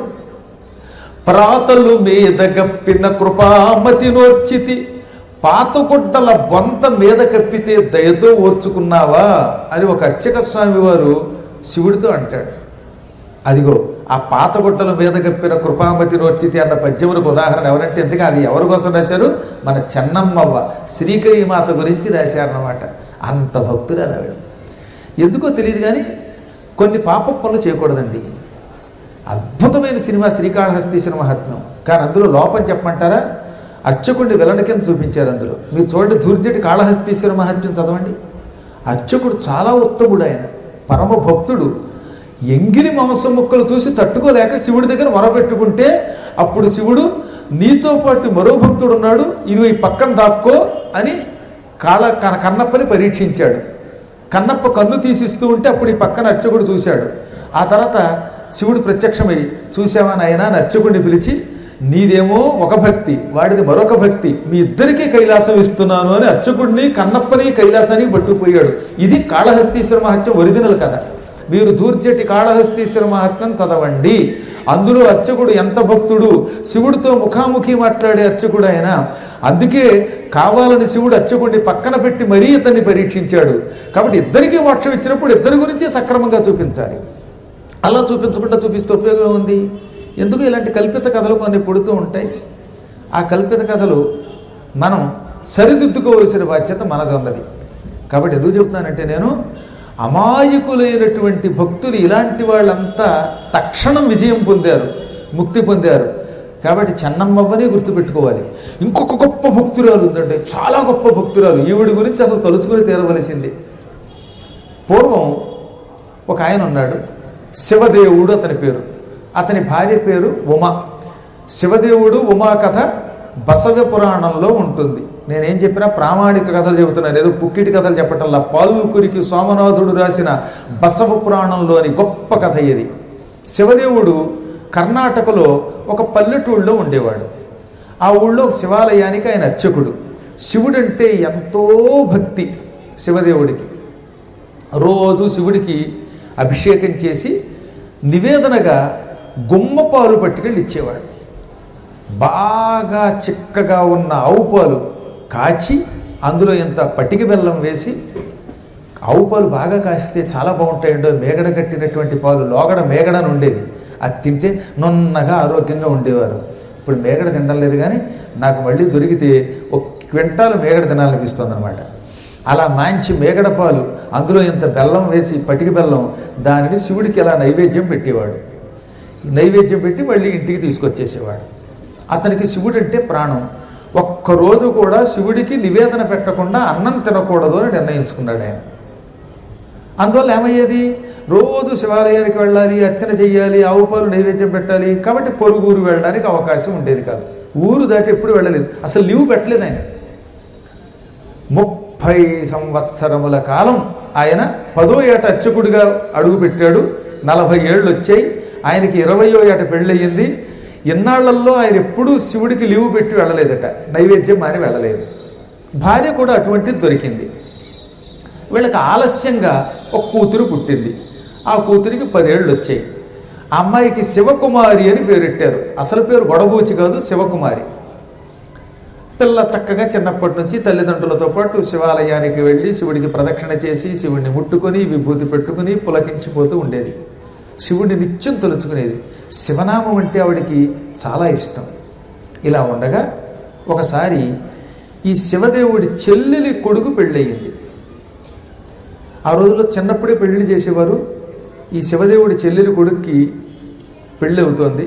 ప్రాతలు మీద గప్పిన కృపామతి నోర్చితి పాతగుడ్డల బొంత మీద కప్పితే దయతో ఓర్చుకున్నావా అని ఒక అర్చక స్వామి వారు శివుడితో అంటాడు అదిగో ఆ పాతగుడ్డల మీద కప్పిన కృపామతి నోర్చితి అన్న పద్యములకు ఉదాహరణ ఎవరంటే ఎందుకు అది ఎవరి కోసం రాశారు మన చెన్నమ్మవ్వ శ్రీకరి మాత గురించి రాశారన్నమాట అంత భక్తురాలు ఆవిడ ఎందుకో తెలియదు కానీ కొన్ని పాప పనులు చేయకూడదండి అద్భుతమైన సినిమా శ్రీకాళహస్తీశ్వర మహాత్మ్యం కానీ అందులో లోపం చెప్పమంటారా అర్చకుడిని వెలన కింద చూపించారు అందులో మీరు చూడండి దుర్జటి కాళహస్తీశ్వర మహాత్మ్యం చదవండి అర్చకుడు చాలా ఉత్తముడు ఆయన పరమ భక్తుడు ఎంగిలి మాంసం ముక్కలు చూసి తట్టుకోలేక శివుడి దగ్గర మొరపెట్టుకుంటే అప్పుడు శివుడు నీతో పాటు మరో భక్తుడు ఉన్నాడు ఇది ఈ పక్కన దాక్కో అని కాళ కన కన్నప్పని పరీక్షించాడు కన్నప్ప కన్ను తీసిస్తూ ఉంటే అప్పుడు ఈ పక్కన అర్చకుడు చూశాడు ఆ తర్వాత శివుడు ప్రత్యక్షమై చూసావా నాయనా అని అర్చకుడిని పిలిచి నీదేమో ఒక భక్తి వాడిది మరొక భక్తి మీ ఇద్దరికీ కైలాసం ఇస్తున్నాను అని అర్చకుడిని కన్నప్పని కైలాసానికి పట్టుకుపోయాడు ఇది కాళహస్తీశ్వర మహత్యం ఒరిజినల్ కథ మీరు దూర్జటి కాళహస్తీశ్వర మహాత్మ్యం చదవండి అందులో అర్చకుడు ఎంత భక్తుడు శివుడితో ముఖాముఖి మాట్లాడే అర్చకుడు ఆయన అందుకే కావాలని శివుడు అర్చకుడిని పక్కన పెట్టి మరీ ఇతన్ని పరీక్షించాడు కాబట్టి ఇద్దరికీ మోక్షం ఇచ్చినప్పుడు ఇద్దరి గురించి సక్రమంగా చూపించాలి అలా చూపించకుండా చూపిస్తే ఉపయోగం ఉంది ఎందుకు ఇలాంటి కల్పిత కథలు కొన్ని పుడుతూ ఉంటాయి ఆ కల్పిత కథలు మనం సరిదిద్దుకోవలసిన బాధ్యత మనది ఉన్నది కాబట్టి ఎందుకు చెప్తున్నానంటే నేను అమాయకులైనటువంటి భక్తులు ఇలాంటి వాళ్ళంతా తక్షణం విజయం పొందారు ముక్తి పొందారు కాబట్టి చెన్నమ్మవ్వనే గుర్తుపెట్టుకోవాలి ఇంకొక గొప్ప భక్తురాలు ఉందండి చాలా గొప్ప భక్తురాలు ఈవిడి గురించి అసలు తలుచుకుని తీరవలసింది పూర్వం ఒక ఆయన ఉన్నాడు శివదేవుడు అతని పేరు అతని భార్య పేరు ఉమ శివదేవుడు ఉమా కథ బసవ పురాణంలో ఉంటుంది నేనేం చెప్పినా ప్రామాణిక కథలు చెబుతున్నాను ఏదో పుక్కిటి కథలు చెప్పటంలా పాల్కురికి సోమనాథుడు రాసిన బసవ పురాణంలోని గొప్ప కథ ఇది శివదేవుడు కర్ణాటకలో ఒక పల్లెటూళ్ళలో ఉండేవాడు ఆ ఊళ్ళో ఒక శివాలయానికి ఆయన అర్చకుడు శివుడంటే ఎంతో భక్తి శివదేవుడికి రోజు శివుడికి అభిషేకం చేసి నివేదనగా గుమ్మ పాలు పట్టుకెళ్ళి ఇచ్చేవాడు బాగా చిక్కగా ఉన్న ఆవు పాలు కాచి అందులో ఇంత పటిక బెల్లం వేసి ఆవు పాలు బాగా కాస్తే చాలా బాగుంటాయండో మేగడ కట్టినటువంటి పాలు లోగడ మేగడ అని ఉండేది అది తింటే నున్నగా ఆరోగ్యంగా ఉండేవారు ఇప్పుడు మేగడ తినడం లేదు కానీ నాకు మళ్ళీ దొరికితే ఒక క్వింటాలు మేగడ తినాలనిపిస్తుంది అనమాట అలా మంచి మేగడ పాలు అందులో ఇంత బెల్లం వేసి పటిక బెల్లం దానిని శివుడికి ఇలా నైవేద్యం పెట్టేవాడు నైవేద్యం పెట్టి మళ్ళీ ఇంటికి తీసుకొచ్చేసేవాడు అతనికి శివుడు అంటే ప్రాణం ఒక్కరోజు కూడా శివుడికి నివేదన పెట్టకుండా అన్నం తినకూడదు అని నిర్ణయించుకున్నాడు ఆయన అందువల్ల ఏమయ్యేది రోజు శివాలయానికి వెళ్ళాలి అర్చన చెయ్యాలి ఆవు పాలు నైవేద్యం పెట్టాలి కాబట్టి పొరుగురు వెళ్ళడానికి అవకాశం ఉండేది కాదు ఊరు దాటి ఎప్పుడు వెళ్ళలేదు అసలు లీవ్ పెట్టలేదు ఆయన ముప్పై సంవత్సరముల కాలం ఆయన పదో ఏట అర్చకుడిగా అడుగుపెట్టాడు నలభై ఏళ్ళు వచ్చాయి ఆయనకి ఇరవయో ఏట పెళ్ళయింది ఇన్నాళ్లలో ఆయన ఎప్పుడూ శివుడికి లీవు పెట్టి వెళ్ళలేదట నైవేద్యం మాని వెళ్ళలేదు భార్య కూడా అటువంటిది దొరికింది వీళ్ళకి ఆలస్యంగా ఒక కూతురు పుట్టింది ఆ కూతురికి పదేళ్ళు వచ్చాయి ఆ అమ్మాయికి శివకుమారి అని పేరెట్టారు అసలు పేరు గొడబూచి కాదు శివకుమారి పిల్ల చక్కగా చిన్నప్పటి నుంచి తల్లిదండ్రులతో పాటు శివాలయానికి వెళ్ళి శివుడికి ప్రదక్షిణ చేసి శివుడిని ముట్టుకొని విభూతి పెట్టుకుని పులకించిపోతూ ఉండేది శివుడిని నిత్యం తలుచుకునేది శివనామం అంటే ఆవిడికి చాలా ఇష్టం ఇలా ఉండగా ఒకసారి ఈ శివదేవుడి చెల్లెలి కొడుకు పెళ్ళయింది ఆ రోజుల్లో చిన్నప్పుడే పెళ్లి చేసేవారు ఈ శివదేవుడి చెల్లెలి కొడుక్కి పెళ్ళి అవుతోంది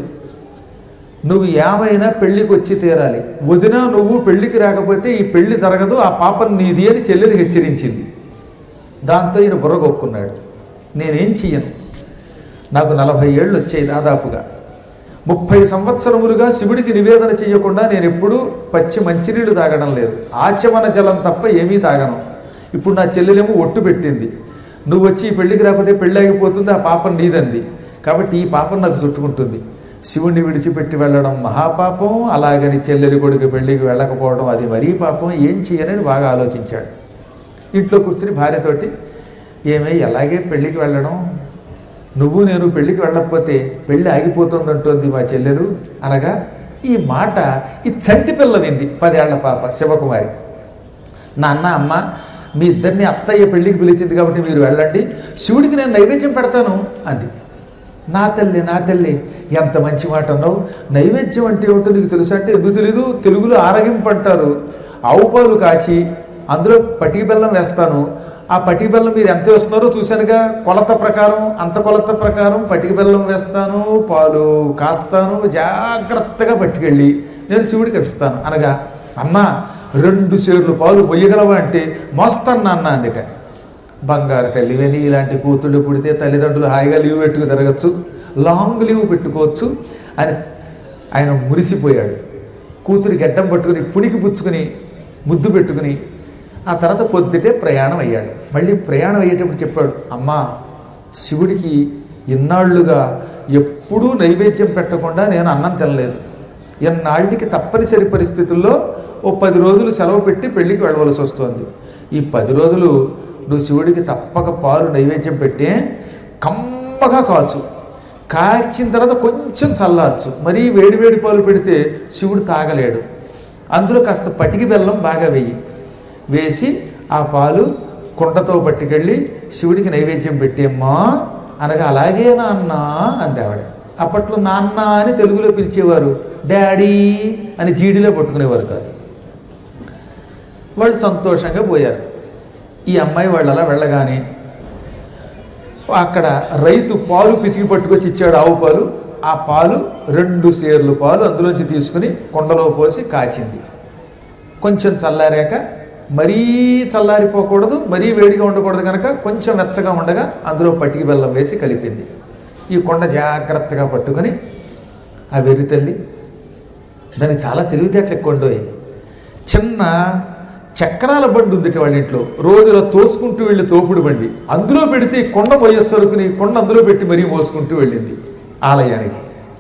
నువ్వు ఏమైనా పెళ్ళికి వచ్చి తీరాలి వదిన నువ్వు పెళ్ళికి రాకపోతే ఈ పెళ్లి జరగదు ఆ పాపం నీది అని చెల్లెలు హెచ్చరించింది దాంతో ఈయన బుర్రగొక్కున్నాడు నేనేం చెయ్యను నాకు నలభై ఏళ్ళు వచ్చాయి దాదాపుగా ముప్పై సంవత్సరములుగా శివుడికి నివేదన చేయకుండా నేను ఎప్పుడూ పచ్చి మంచినీళ్ళు తాగడం లేదు ఆచమన జలం తప్ప ఏమీ తాగను ఇప్పుడు నా చెల్లెలేమో ఒట్టు పెట్టింది నువ్వు వచ్చి ఈ పెళ్ళికి రాకపోతే పెళ్ళి ఆగిపోతుంది ఆ పాపం నీదంది కాబట్టి ఈ పాపం నాకు చుట్టుకుంటుంది శివుణ్ణి విడిచిపెట్టి వెళ్ళడం మహాపాపం అలాగని చెల్లెలి కొడుకు పెళ్ళికి వెళ్ళకపోవడం అది మరీ పాపం ఏం చేయనని బాగా ఆలోచించాడు ఇంట్లో కూర్చుని భార్యతోటి ఏమే ఎలాగే పెళ్ళికి వెళ్ళడం నువ్వు నేను పెళ్ళికి వెళ్ళకపోతే పెళ్ళి ఆగిపోతుందంటోంది మా చెల్లెలు అనగా ఈ మాట ఈ చంటి పిల్ల వింది పదేళ్ల పాప శివకుమారి నాన్న అమ్మ మీ ఇద్దరిని అత్తయ్య పెళ్ళికి పిలిచింది కాబట్టి మీరు వెళ్ళండి శివుడికి నేను నైవేద్యం పెడతాను అంది నా తల్లి నా తల్లి ఎంత మంచి మాట అన్నావు నైవేద్యం అంటే ఏమిటో నీకు తెలుసు అంటే ఎందుకు తెలీదు తెలుగులో ఆరగింపు అంటారు ఆవు పాలు కాచి అందులో పటికి బెల్లం వేస్తాను ఆ పటికి బెల్లం మీరు ఎంత వేస్తున్నారో చూశానుగా కొలత ప్రకారం అంత కొలత ప్రకారం పటిక బెల్లం వేస్తాను పాలు కాస్తాను జాగ్రత్తగా పట్టుకెళ్ళి నేను శివుడికి ఇస్తాను అనగా అమ్మ రెండు సేర్లు పాలు పొయ్యగలవా అంటే మోస్తాను నాన్న అందుక బంగారు తల్లివని ఇలాంటి కూతుళ్ళు పుడితే తల్లిదండ్రులు హాయిగా లీవ్ పెట్టుకు తిరగచ్చు లాంగ్ లీవ్ పెట్టుకోవచ్చు అని ఆయన మురిసిపోయాడు కూతురి గడ్డం పట్టుకుని పునికి పుచ్చుకుని ముద్దు పెట్టుకుని ఆ తర్వాత పొద్దుటే ప్రయాణం అయ్యాడు మళ్ళీ ప్రయాణం అయ్యేటప్పుడు చెప్పాడు అమ్మా శివుడికి ఇన్నాళ్లుగా ఎప్పుడూ నైవేద్యం పెట్టకుండా నేను అన్నం తినలేదు ఎన్నాళ్ళకి తప్పనిసరి పరిస్థితుల్లో ఓ పది రోజులు సెలవు పెట్టి పెళ్ళికి వెళ్ళవలసి వస్తుంది ఈ పది రోజులు నువ్వు శివుడికి తప్పక పాలు నైవేద్యం పెట్టే కమ్మగా కాచు కాచిన తర్వాత కొంచెం చల్లార్చు మరీ వేడి వేడి పాలు పెడితే శివుడు తాగలేడు అందులో కాస్త పటికి బెల్లం బాగా వెయ్యి వేసి ఆ పాలు కుండతో పట్టుకెళ్ళి శివుడికి నైవేద్యం పెట్టేమ్మా అనగా అలాగే నాన్న అంది ఆవిడ అప్పట్లో నాన్న అని తెలుగులో పిలిచేవారు డాడీ అని జీడిలో పట్టుకునేవారు కాదు వాళ్ళు సంతోషంగా పోయారు ఈ అమ్మాయి వాళ్ళు అలా వెళ్ళగానే అక్కడ రైతు పాలు పితికి పట్టుకొచ్చి ఇచ్చాడు ఆవు పాలు ఆ పాలు రెండు సేర్లు పాలు అందులోంచి తీసుకుని కుండలో పోసి కాచింది కొంచెం చల్లారాక మరీ చల్లారిపోకూడదు మరీ వేడిగా ఉండకూడదు కనుక కొంచెం వెచ్చగా ఉండగా అందులో పట్టికి బెల్లం వేసి కలిపింది ఈ కొండ జాగ్రత్తగా పట్టుకొని ఆ వెర్రి తల్లి దానికి చాలా తెలివితేటలు ఎక్కువ ఉండవు చిన్న చక్రాల బండి ఉంది వాళ్ళ ఇంట్లో రోజులో తోసుకుంటూ వెళ్ళి తోపుడు బండి అందులో పెడితే ఈ కొండ మొయ్యొచ్చు అనుకుని కొండ అందులో పెట్టి మరీ మోసుకుంటూ వెళ్ళింది ఆలయానికి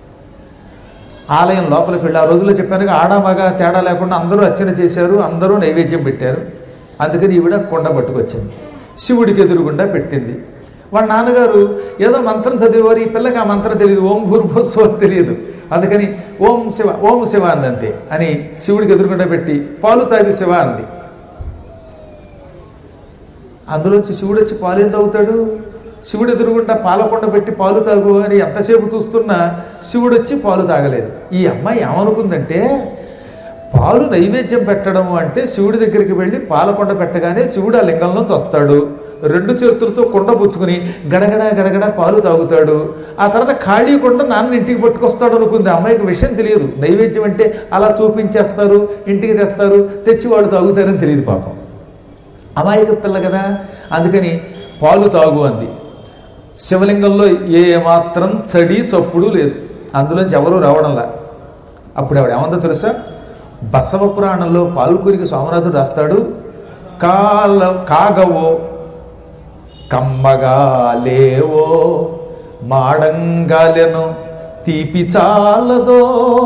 ఆలయం లోపలికి వెళ్ళి ఆ రోజుల్లో చెప్పాను ఆడ మగ తేడా లేకుండా అందరూ అర్చన చేశారు అందరూ నైవేద్యం పెట్టారు అందుకని ఈవిడ కొండ పట్టుకొచ్చింది శివుడికి ఎదురుగుండా పెట్టింది వాళ్ళ నాన్నగారు ఏదో మంత్రం చదివేవారు ఈ పిల్లకి ఆ మంత్రం తెలియదు ఓం భూర్భుస్వ తెలియదు అందుకని ఓం శివ ఓం శివ అంది అంతే అని శివుడికి ఎదురుగుండా పెట్టి పాలు తాగి శివ అంది అందులోంచి శివుడు వచ్చి పాలు ఏం తాగుతాడు శివుడు ఎదురుగుండా పాలకొండ పెట్టి పాలు తాగు అని ఎంతసేపు చూస్తున్నా శివుడు వచ్చి పాలు తాగలేదు ఈ అమ్మాయి ఏమనుకుందంటే పాలు నైవేద్యం పెట్టడం అంటే శివుడి దగ్గరికి వెళ్ళి పాలకొండ పెట్టగానే శివుడు ఆ లింగంలోంచి వస్తాడు రెండు చేతులతో కొండ పుచ్చుకుని గడగడ గడగడ పాలు తాగుతాడు ఆ తర్వాత ఖాళీ కొండ నాన్న ఇంటికి పట్టుకొస్తాడు అనుకుంది ఆ అమ్మాయికి విషయం తెలియదు నైవేద్యం అంటే అలా చూపించేస్తారు ఇంటికి తెస్తారు తెచ్చి వాడు తాగుతారని తెలియదు పాపం అమాయక పిల్ల కదా అందుకని పాలు తాగు అంది శివలింగంలో ఏ మాత్రం చడి చప్పుడు లేదు అందులోంచి ఎవరూ రావడంలా అప్పుడు ఆవిడ ఏమందో తెలుసా బసవ పురాణంలో పాల్కురికి సోమనాథుడు రాస్తాడు కాల కాగవో కమ్మగా లేవో మాడంగాలెను తీపి చాలదో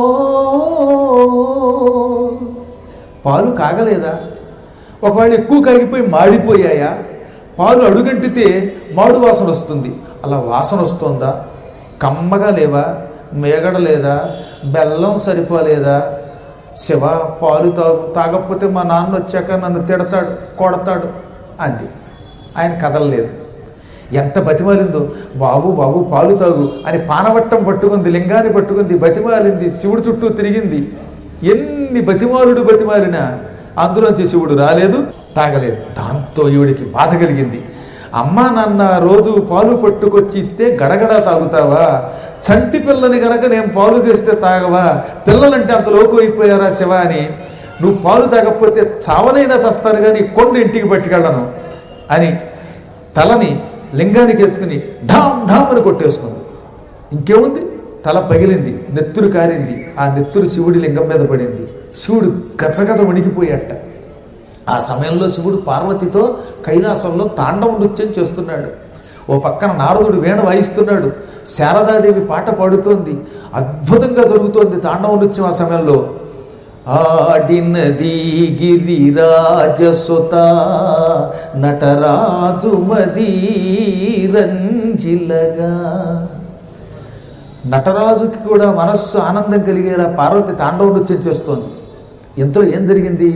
పాలు కాగలేదా ఒకవేళ ఎక్కువ కాగిపోయి మాడిపోయాయా పాలు అడుగంటితే మాడు వాసన వస్తుంది అలా వాసన వస్తుందా కమ్మగా లేవా మేగడ లేదా బెల్లం సరిపోలేదా శివ పాలు తాగు తాగకపోతే మా నాన్న వచ్చాక నన్ను తిడతాడు కొడతాడు అంది ఆయన కదలలేదు ఎంత బతిమాలిందో బాబు బాబు పాలు తాగు అని పానవట్టం పట్టుకుంది లింగాన్ని పట్టుకుంది బతిమాలింది శివుడు చుట్టూ తిరిగింది ఎన్ని బతిమాలుడు బతిమాలినా అందులోంచి శివుడు రాలేదు తాగలేదు దాంతో ఈవిడికి బాధ కలిగింది అమ్మా నాన్న రోజు పాలు పట్టుకొచ్చి ఇస్తే గడగడ తాగుతావా చంటి పిల్లని గనక నేను పాలు తెస్తే తాగవా పిల్లలంటే అంత లోకు అయిపోయారా శివ అని నువ్వు పాలు తాగకపోతే చావనైనా చస్తాను కానీ కొండ ఇంటికి పట్టుకెళ్ళను అని తలని లింగానికి వేసుకుని ఢామ్ ఢామ్ అని కొట్టేసుకుంది ఇంకేముంది తల పగిలింది నెత్తురు కారింది ఆ నెత్తురు శివుడి లింగం మీద పడింది శివుడు గజగజ వణికిపోయాట ఆ సమయంలో శివుడు పార్వతితో కైలాసంలో తాండవ నృత్యం చేస్తున్నాడు ఓ పక్కన నారదుడు వీణ వాయిస్తున్నాడు శారదాదేవి పాట పాడుతోంది అద్భుతంగా జరుగుతోంది తాండవ నృత్యం ఆ సమయంలో ఆడినది గిరిరాజసుత నటరాజు మదీరంజిలగా నటరాజుకి కూడా మనస్సు ఆనందం కలిగేలా పార్వతి తాండవ నృత్యం చేస్తోంది ఇంతలో ఏం జరిగింది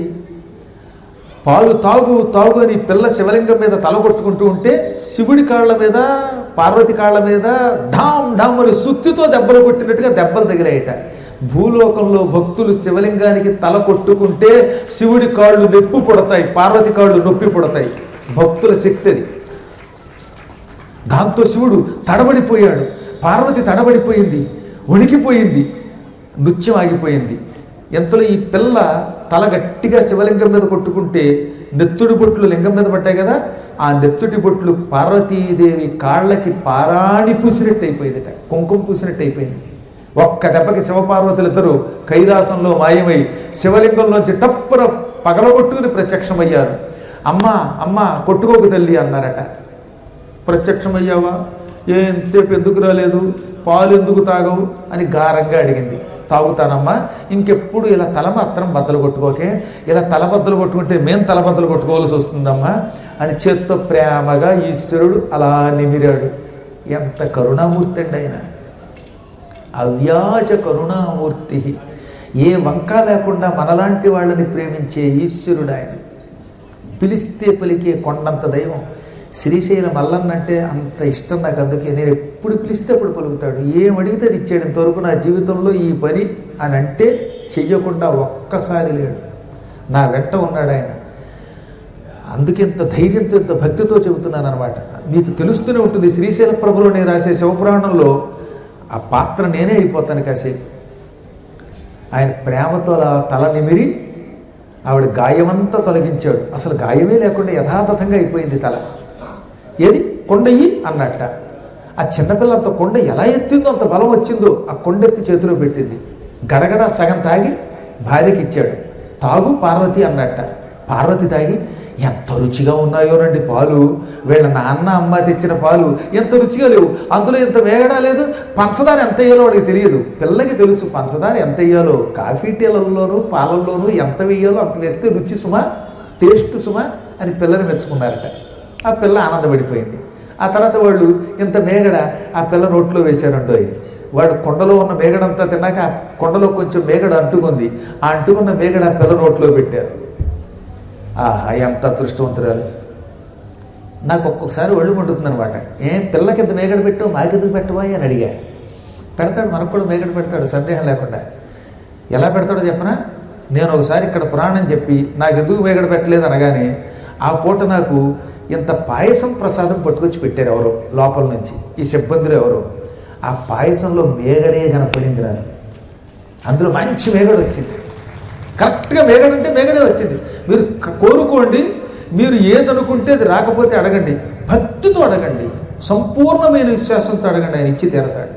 పాలు తాగు తాగు అని పిల్ల శివలింగం మీద తల కొట్టుకుంటూ ఉంటే శివుడి కాళ్ళ మీద పార్వతి కాళ్ళ మీద ఢామ్ ఢామ్ అని సుత్తితో దెబ్బలు కొట్టినట్టుగా దెబ్బలు తగిలాయట భూలోకంలో భక్తులు శివలింగానికి తల కొట్టుకుంటే శివుడి కాళ్ళు నొప్పి పుడతాయి పార్వతి కాళ్ళు నొప్పి పుడతాయి భక్తుల శక్తి అది దాంతో శివుడు తడబడిపోయాడు పార్వతి తడబడిపోయింది వణికిపోయింది నృత్యం ఆగిపోయింది ఎంతలో ఈ పిల్ల తల గట్టిగా శివలింగం మీద కొట్టుకుంటే నెత్తుడి బొట్లు లింగం మీద పడ్డాయి కదా ఆ నెత్తుటి బొట్లు పార్వతీదేవి కాళ్ళకి పారాణి పూసినట్టు అయిపోయిందిట కుంకుమ పూసినట్టు అయిపోయింది ఒక్క దెబ్బకి శివపార్వతులు ఇద్దరు కైలాసంలో మాయమై శివలింగంలోంచి టప్పున పగలగొట్టుకుని ప్రత్యక్షమయ్యారు అమ్మా అమ్మా కొట్టుకోకు తల్లి అన్నారట ప్రత్యక్షమయ్యావా ఎంతసేపు ఎందుకు రాలేదు పాలు ఎందుకు తాగవు అని గారంగా అడిగింది తాగుతానమ్మా ఇంకెప్పుడు ఇలా తల మాత్రం బద్దలు కొట్టుకోకే ఇలా తల బద్దలు కొట్టుకుంటే మేం తల బద్దలు కొట్టుకోవాల్సి వస్తుందమ్మా అని చేత్తో ప్రేమగా ఈశ్వరుడు అలా నిమిరాడు ఎంత కరుణామూర్తి అండి ఆయన అవ్యాజ కరుణామూర్తి ఏ వంక లేకుండా మనలాంటి వాళ్ళని ప్రేమించే ఈశ్వరుడు ఆయన పిలిస్తే పలికే కొండంత దైవం శ్రీశైల మల్లన్న అంటే అంత ఇష్టం నాకు అందుకే నేను ఎప్పుడు పిలిస్తే అప్పుడు పలుకుతాడు ఏం అడిగితే అది ఇచ్చాడు ఇంతవరకు నా జీవితంలో ఈ పని అని అంటే చెయ్యకుండా ఒక్కసారి లేడు నా వెంట ఉన్నాడు ఆయన అందుకే ఇంత ధైర్యంతో ఇంత భక్తితో చెబుతున్నాను అనమాట మీకు తెలుస్తూనే ఉంటుంది శ్రీశైల ప్రభులో నేను రాసే శివపురాణంలో ఆ పాత్ర నేనే అయిపోతాను కాసేపు ఆయన ప్రేమతో అలా తల నిమిరి ఆవిడ గాయమంతా తొలగించాడు అసలు గాయమే లేకుండా యథాతథంగా అయిపోయింది తల ఏది కొండయ్యి అన్నట్ట ఆ చిన్నపిల్ల అంత కొండ ఎలా ఎత్తిందో అంత బలం వచ్చిందో ఆ కొండెత్తి చేతిలో పెట్టింది గడగడ సగం తాగి భార్యకి ఇచ్చాడు తాగు పార్వతి అన్నట్ట పార్వతి తాగి ఎంత రుచిగా ఉన్నాయోనండి పాలు వీళ్ళ నాన్న అమ్మ తెచ్చిన పాలు ఎంత రుచిగా లేవు అందులో ఎంత వేగడా లేదు పంచదార ఎంత వేయాలో వాడికి తెలియదు పిల్లకి తెలుసు పంచదార ఎంత వేయాలో కాఫీ టీలల్లోనూ పాలల్లోనూ ఎంత వేయాలో అంత వేస్తే రుచి సుమా టేస్ట్ సుమా అని పిల్లని మెచ్చుకున్నారట ఆ పిల్ల ఆనందపడిపోయింది ఆ తర్వాత వాళ్ళు ఇంత మేగడ ఆ పిల్ల నోట్లో వేశారండోయ్ వాడు కొండలో ఉన్న మేగడంతా తిన్నాక ఆ కొండలో కొంచెం మేగడ అంటుకుంది ఆ అంటుకున్న మేగడ ఆ పిల్ల నోట్లో పెట్టారు ఆహా ఎంత అదృష్టవంతురాలు నాకు ఒక్కొక్కసారి ఒళ్ళు మండుతుంది అనమాట ఏం పిల్లకి ఇంత మేగడ పెట్టావు మాకెందుకు పెట్టవా అని అడిగా పెడతాడు మనకు కూడా మేగడ పెడతాడు సందేహం లేకుండా ఎలా పెడతాడో చెప్పనా నేను ఒకసారి ఇక్కడ పురాణం చెప్పి నాకు ఎందుకు మేగడ పెట్టలేదు అనగానే ఆ పూట నాకు ఇంత పాయసం ప్రసాదం పట్టుకొచ్చి పెట్టారు ఎవరో లోపల నుంచి ఈ సిబ్బందులు ఎవరో ఆ పాయసంలో మేగడే కనపడింది నాకు అందులో మంచి మేగడ వచ్చింది కరెక్ట్గా మేగడ అంటే మేగడే వచ్చింది మీరు క- కోరుకోండి మీరు ఏదనుకుంటే అది రాకపోతే అడగండి భక్తితో అడగండి సంపూర్ణమైన విశ్వాసంతో అడగండి ఆయన ఇచ్చి తీరతాడు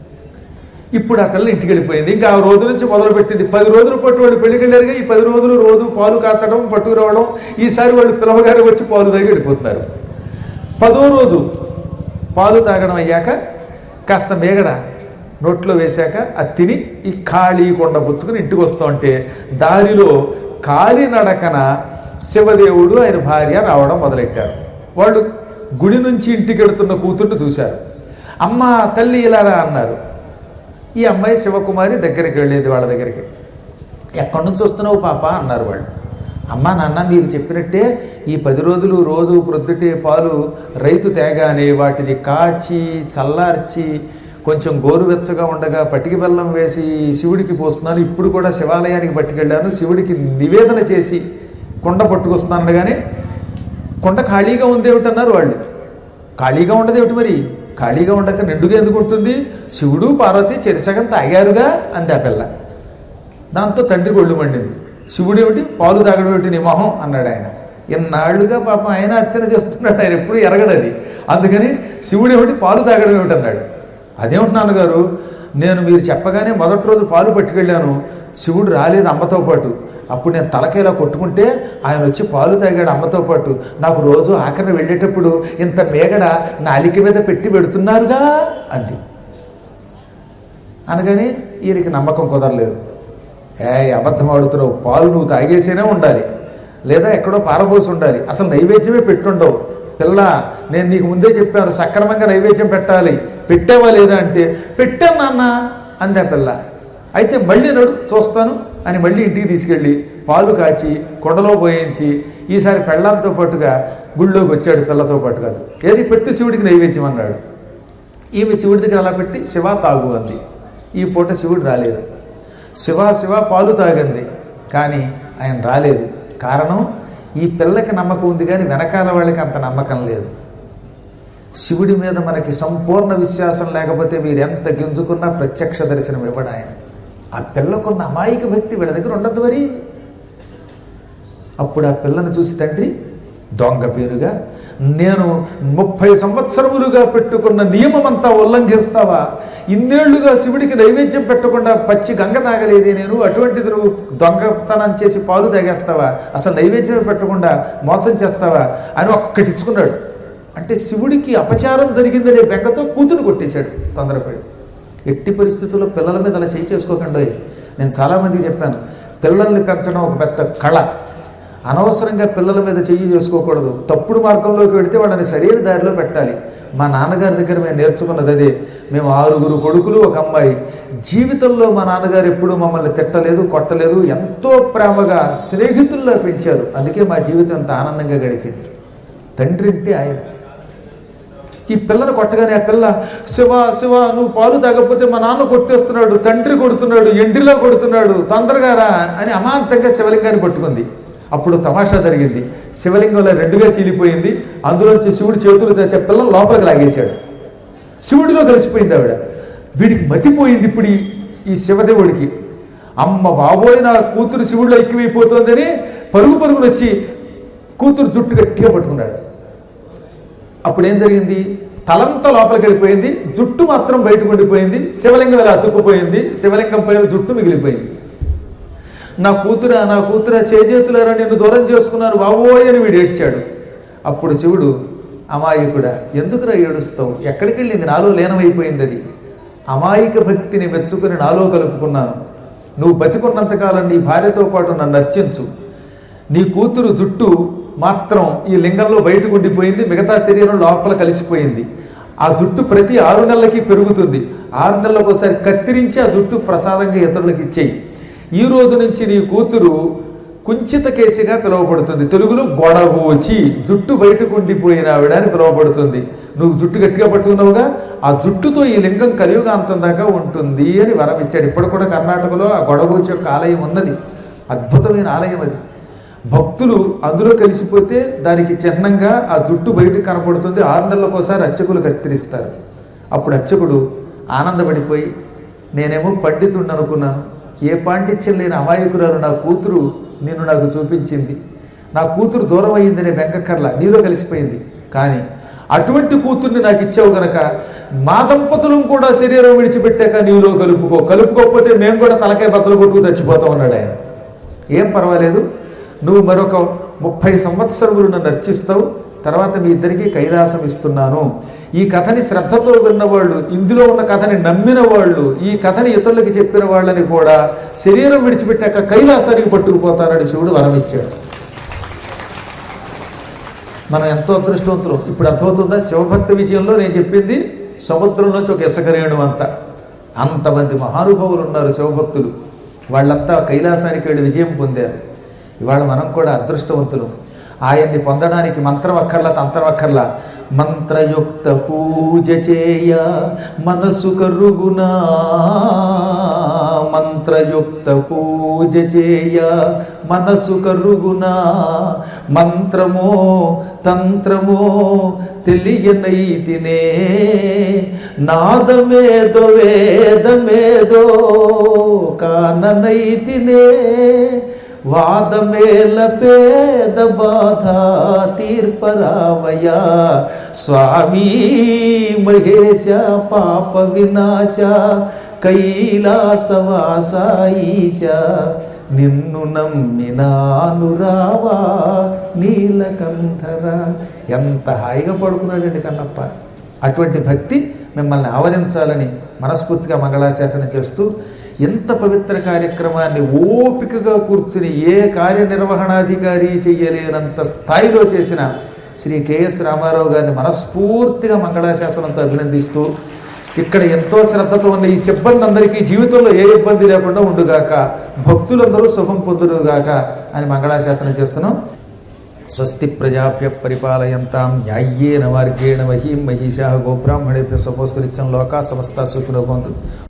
ఇప్పుడు ఆ పిల్ల ఇంటికి వెళ్ళిపోయింది ఇంకా ఆ రోజు నుంచి మొదలుపెట్టింది పది రోజుల పాటు వాళ్ళు పెళ్లికి వెళ్ళారుగా ఈ పది రోజులు రోజు పాలు కాచడం పట్టుకురావడం ఈసారి వాళ్ళు పిల్లవగారు వచ్చి పాలు తాగి వెళ్ళిపోతున్నారు పదో రోజు పాలు తాగడం అయ్యాక కాస్త మేగడ నోట్లో వేశాక అది తిని ఈ ఖాళీ కొండ పుచ్చుకుని ఇంటికి వస్తూ ఉంటే దారిలో కాలినడకన శివదేవుడు ఆయన భార్య రావడం మొదలెట్టారు వాళ్ళు గుడి నుంచి ఇంటికి వెళుతున్న కూతుర్ని చూశారు అమ్మ తల్లి ఇలా రా అన్నారు ఈ అమ్మాయి శివకుమారి దగ్గరికి వెళ్ళేది వాళ్ళ దగ్గరికి ఎక్కడి నుంచి వస్తున్నావు పాప అన్నారు వాళ్ళు అమ్మా నాన్న మీరు చెప్పినట్టే ఈ పది రోజులు రోజు ప్రొద్దుటే పాలు రైతు తేగానే వాటిని కాచి చల్లార్చి కొంచెం గోరువెచ్చగా ఉండగా పటికి బెల్లం వేసి శివుడికి పోస్తున్నాను ఇప్పుడు కూడా శివాలయానికి పట్టుకెళ్ళాను శివుడికి నివేదన చేసి కొండ పట్టుకొస్తున్నాను అనగానే కొండ ఖాళీగా ఉంది ఏమిటన్నారు వాళ్ళు ఖాళీగా ఉండదు ఏమిటి మరి ఖాళీగా ఉండక నిండుగా ఎందుకు ఉంటుంది శివుడు పార్వతి చెరిసగం తాగారుగా అంది ఆ పిల్ల దాంతో తండ్రి ఒళ్ళు మండింది శివుడు ఏమిటి పాలు తాగడం ఏమిటి నీ మొహం అన్నాడు ఆయన ఇన్నాళ్లుగా పాపం ఆయన అర్చన చేస్తున్నాడు ఆయన ఎప్పుడు ఎరగడది అందుకని శివుడు ఏమిటి పాలు తాగడం ఏమిటి అన్నాడు అదేమిటి నాన్నగారు నేను మీరు చెప్పగానే మొదటి రోజు పాలు పట్టుకెళ్ళాను శివుడు రాలేదు అమ్మతో పాటు అప్పుడు నేను తలకేలా కొట్టుకుంటే ఆయన వచ్చి పాలు తాగాడు అమ్మతో పాటు నాకు రోజు ఆఖరిన వెళ్ళేటప్పుడు ఇంత మేగడ నాలిక మీద పెట్టి పెడుతున్నారుగా అంది అనగానే ఈయనకి నమ్మకం కుదరలేదు ఏ అబద్ధం ఆడుతున్నావు పాలు నువ్వు తాగేసేనే ఉండాలి లేదా ఎక్కడో పారబోసి ఉండాలి అసలు నైవేద్యమే పెట్టుండవు పిల్ల నేను నీకు ముందే చెప్పాను సక్రమంగా నైవేద్యం పెట్టాలి పెట్టావా లేదా అంటే పెట్టాను నాన్న అంది ఆ పిల్ల అయితే మళ్ళీ నడు చూస్తాను అని మళ్ళీ ఇంటికి తీసుకెళ్ళి పాలు కాచి కొండలో పోయించి ఈసారి పెళ్ళంతో పాటుగా గుళ్ళోకి వచ్చాడు పిల్లతో పాటుగా ఏది పెట్టి శివుడికి నైవేద్యం అన్నాడు ఈమె శివుడి దగ్గర అలా పెట్టి శివ తాగు అంది ఈ పూట శివుడు రాలేదు శివ శివ పాలు తాగింది కానీ ఆయన రాలేదు కారణం ఈ పిల్లకి నమ్మకం ఉంది కానీ వెనకాల వాళ్ళకి అంత నమ్మకం లేదు శివుడి మీద మనకి సంపూర్ణ విశ్వాసం లేకపోతే మీరు ఎంత గింజుకున్నా ప్రత్యక్ష దర్శనం ఇవ్వడు ఆయన ఆ పిల్లకున్న అమాయక భక్తి వీళ్ళ దగ్గర ఉండదు మరి అప్పుడు ఆ పిల్లను చూసి తండ్రి దొంగ పేరుగా నేను ముప్పై సంవత్సరములుగా పెట్టుకున్న నియమమంతా ఉల్లంఘిస్తావా ఇన్నేళ్లుగా శివుడికి నైవేద్యం పెట్టకుండా పచ్చి గంగ తాగలేదే నేను అటువంటిది నువ్వు దొంగతనం చేసి పాలు తాగేస్తావా అసలు నైవేద్యమే పెట్టకుండా మోసం చేస్తావా అని ఒక్కటిచ్చుకున్నాడు అంటే శివుడికి అపచారం జరిగిందనే బెంగతో కూతురు కొట్టేశాడు తొందరపడి ఎట్టి పరిస్థితుల్లో పిల్లల మీద అలా చేయి చేసుకోకండి నేను చాలామందికి చెప్పాను పిల్లల్ని పెంచడం ఒక పెద్ద కళ అనవసరంగా పిల్లల మీద చెయ్యి చేసుకోకూడదు తప్పుడు మార్గంలోకి వెడితే వాళ్ళని సరైన దారిలో పెట్టాలి మా నాన్నగారి దగ్గర మేము నేర్చుకున్నది అదే మేము ఆరుగురు కొడుకులు ఒక అమ్మాయి జీవితంలో మా నాన్నగారు ఎప్పుడూ మమ్మల్ని తిట్టలేదు కొట్టలేదు ఎంతో ప్రేమగా స్నేహితుల్లో పెంచారు అందుకే మా జీవితం అంత ఆనందంగా గడిచింది తండ్రి అంటే ఆయన ఈ పిల్లని కొట్టగానే ఆ పిల్ల శివ శివ నువ్వు పాలు తాగకపోతే మా నాన్న కొట్టేస్తున్నాడు తండ్రి కొడుతున్నాడు ఎండ్రిలో కొడుతున్నాడు తొందరగా రా అని అమాంతంగా శివలింగాన్ని పట్టుకుంది అప్పుడు తమాషా జరిగింది శివలింగంలో రెండుగా చీలిపోయింది అందులోంచి శివుడు చేతులు తెచ్చే పిల్ల లోపలికి లాగేశాడు శివుడిలో కలిసిపోయింది ఆవిడ వీడికి మతిపోయింది ఇప్పుడు ఈ- ఈ శివదేవుడికి అమ్మ బాబోయ్ నా కూతురు శివుడిలో ఎక్కువైపోతుందని పరుగు పరుగున వచ్చి కూతురు జుట్టు గట్టిగా పట్టుకున్నాడు అప్పుడు ఏం జరిగింది తలంతా లోపలికి వెళ్ళిపోయింది జుట్టు మాత్రం బయటకు ఉండిపోయింది శివలింగం ఇలా అతుక్కుపోయింది శివలింగం పైన జుట్టు మిగిలిపోయింది నా కూతురా నా కూతురా చేజేతులారా నిన్ను దూరం చేసుకున్నారు బాబోయ్ అని వీడు ఏడ్చాడు అప్పుడు శివుడు అమాయకుడా ఎందుకురా ఏడుస్తావు ఎక్కడికి వెళ్ళింది నాలో లీనమైపోయింది అది అమాయక భక్తిని మెచ్చుకుని నాలో కలుపుకున్నాను నువ్వు బతికున్నంతకాలం నీ భార్యతో పాటు నన్ను అర్చించు నీ కూతురు జుట్టు మాత్రం ఈ లింగంలో బయటకు ఉండిపోయింది మిగతా శరీరం లోపల కలిసిపోయింది ఆ జుట్టు ప్రతి ఆరు నెలలకి పెరుగుతుంది ఆరు నెలలకు ఒకసారి కత్తిరించి ఆ జుట్టు ప్రసాదంగా ఇతరులకు ఇచ్చేయి ఈ రోజు నుంచి నీ కూతురు కుంచిత కేసిగా పిలువబడుతుంది తెలుగులో గొడవోచి జుట్టు బయటకు ఉండిపోయిన ఆవిడ అని పిలువబడుతుంది నువ్వు జుట్టు గట్టిగా పట్టుకున్నావుగా ఆ జుట్టుతో ఈ లింగం కలియుగాంతం దాకా ఉంటుంది అని వరం ఇచ్చాడు ఇప్పుడు కూడా కర్ణాటకలో ఆ గొడవోచి యొక్క ఆలయం ఉన్నది అద్భుతమైన ఆలయం అది భక్తులు అందులో కలిసిపోతే దానికి చిహ్నంగా ఆ జుట్టు బయటకు కనపడుతుంది ఆరు నెలలకోసారి అర్చకులు కత్తిరిస్తారు అప్పుడు అర్చకుడు ఆనందపడిపోయి నేనేమో పండితుడిని అనుకున్నాను ఏ పాండిత్యం లేని అమాయకురాలు నా కూతురు నిన్ను నాకు చూపించింది నా కూతురు దూరం అయ్యిందనే బెంకకర్ల నీలో కలిసిపోయింది కానీ అటువంటి కూతుర్ని నాకు ఇచ్చావు గనక మా దంపతులం కూడా శరీరం విడిచిపెట్టాక నీలో కలుపుకో కలుపుకోకపోతే మేము కూడా తలకాయ బద్దలు కొట్టుకు చచ్చిపోతాం అన్నాడు ఆయన ఏం పర్వాలేదు నువ్వు మరొక ముప్పై సంవత్సరములు నన్ను అర్చిస్తావు తర్వాత మీ ఇద్దరికీ కైలాసం ఇస్తున్నాను ఈ కథని శ్రద్ధతో విన్నవాళ్ళు ఇందులో ఉన్న కథని నమ్మిన వాళ్ళు ఈ కథని ఇతరులకి చెప్పిన వాళ్ళని కూడా శరీరం విడిచిపెట్టాక కైలాసానికి పట్టుకుపోతానని శివుడు వరమిచ్చాడు మనం ఎంతో అదృష్టవంతులు ఇప్పుడు అర్థమవుతుందా శివభక్త విజయంలో నేను చెప్పింది సముద్రంలోంచి ఒక ఇసకరేణు అంత అంతమంది మహానుభావులు ఉన్నారు శివభక్తులు వాళ్ళంతా కైలాసానికి వెళ్ళి విజయం పొందారు ఇవాళ మనం కూడా అదృష్టవంతులు ఆయన్ని పొందడానికి మంత్రం అక్కర్లా తంత్రం అక్కర్లా మంత్రయుక్త పూజ చేయ మనసు కరుగునా మంత్రయుక్త పూజ చేయ మనసు కరుగునా మంత్రమో తంత్రమో తెలియనైతినే నాదమేదో వేదమేదో కాననైతినే వాదమేల పేద బాధ తీర్పరావయ స్వామి మహేశ పాప వినాశ కైలాసవాస ఈశ నిన్ను నమ్మినాను రావా నీలకంఠర ఎంత హాయిగా పడుకున్నాడండి కన్నప్ప అటువంటి భక్తి మిమ్మల్ని ఆవరించాలని మనస్ఫూర్తిగా మంగళాశాసనం చేస్తూ ఎంత పవిత్ర కార్యక్రమాన్ని ఓపికగా కూర్చుని ఏ కార్యనిర్వహణాధికారి చెయ్యలేనంత స్థాయిలో చేసిన శ్రీ కెఎస్ రామారావు గారిని మనస్ఫూర్తిగా మంగళాశాసనంతో అభినందిస్తూ ఇక్కడ ఎంతో శ్రద్ధతో ఉన్న ఈ సిబ్బంది అందరికీ జీవితంలో ఏ ఇబ్బంది లేకుండా ఉండుగాక భక్తులందరూ శుభం పొందురుగాక అని మంగళాశాసనం చేస్తున్నాం స్వస్తి ప్రజాభ్య పరిపాలయంతాం న్యాయ్యేన మార్గేణ మహీం మహిషా గోబ్రాహ్మణేభ్య సపోస్తరిత్యం లోకా సమస్త సుఖినో భవంతు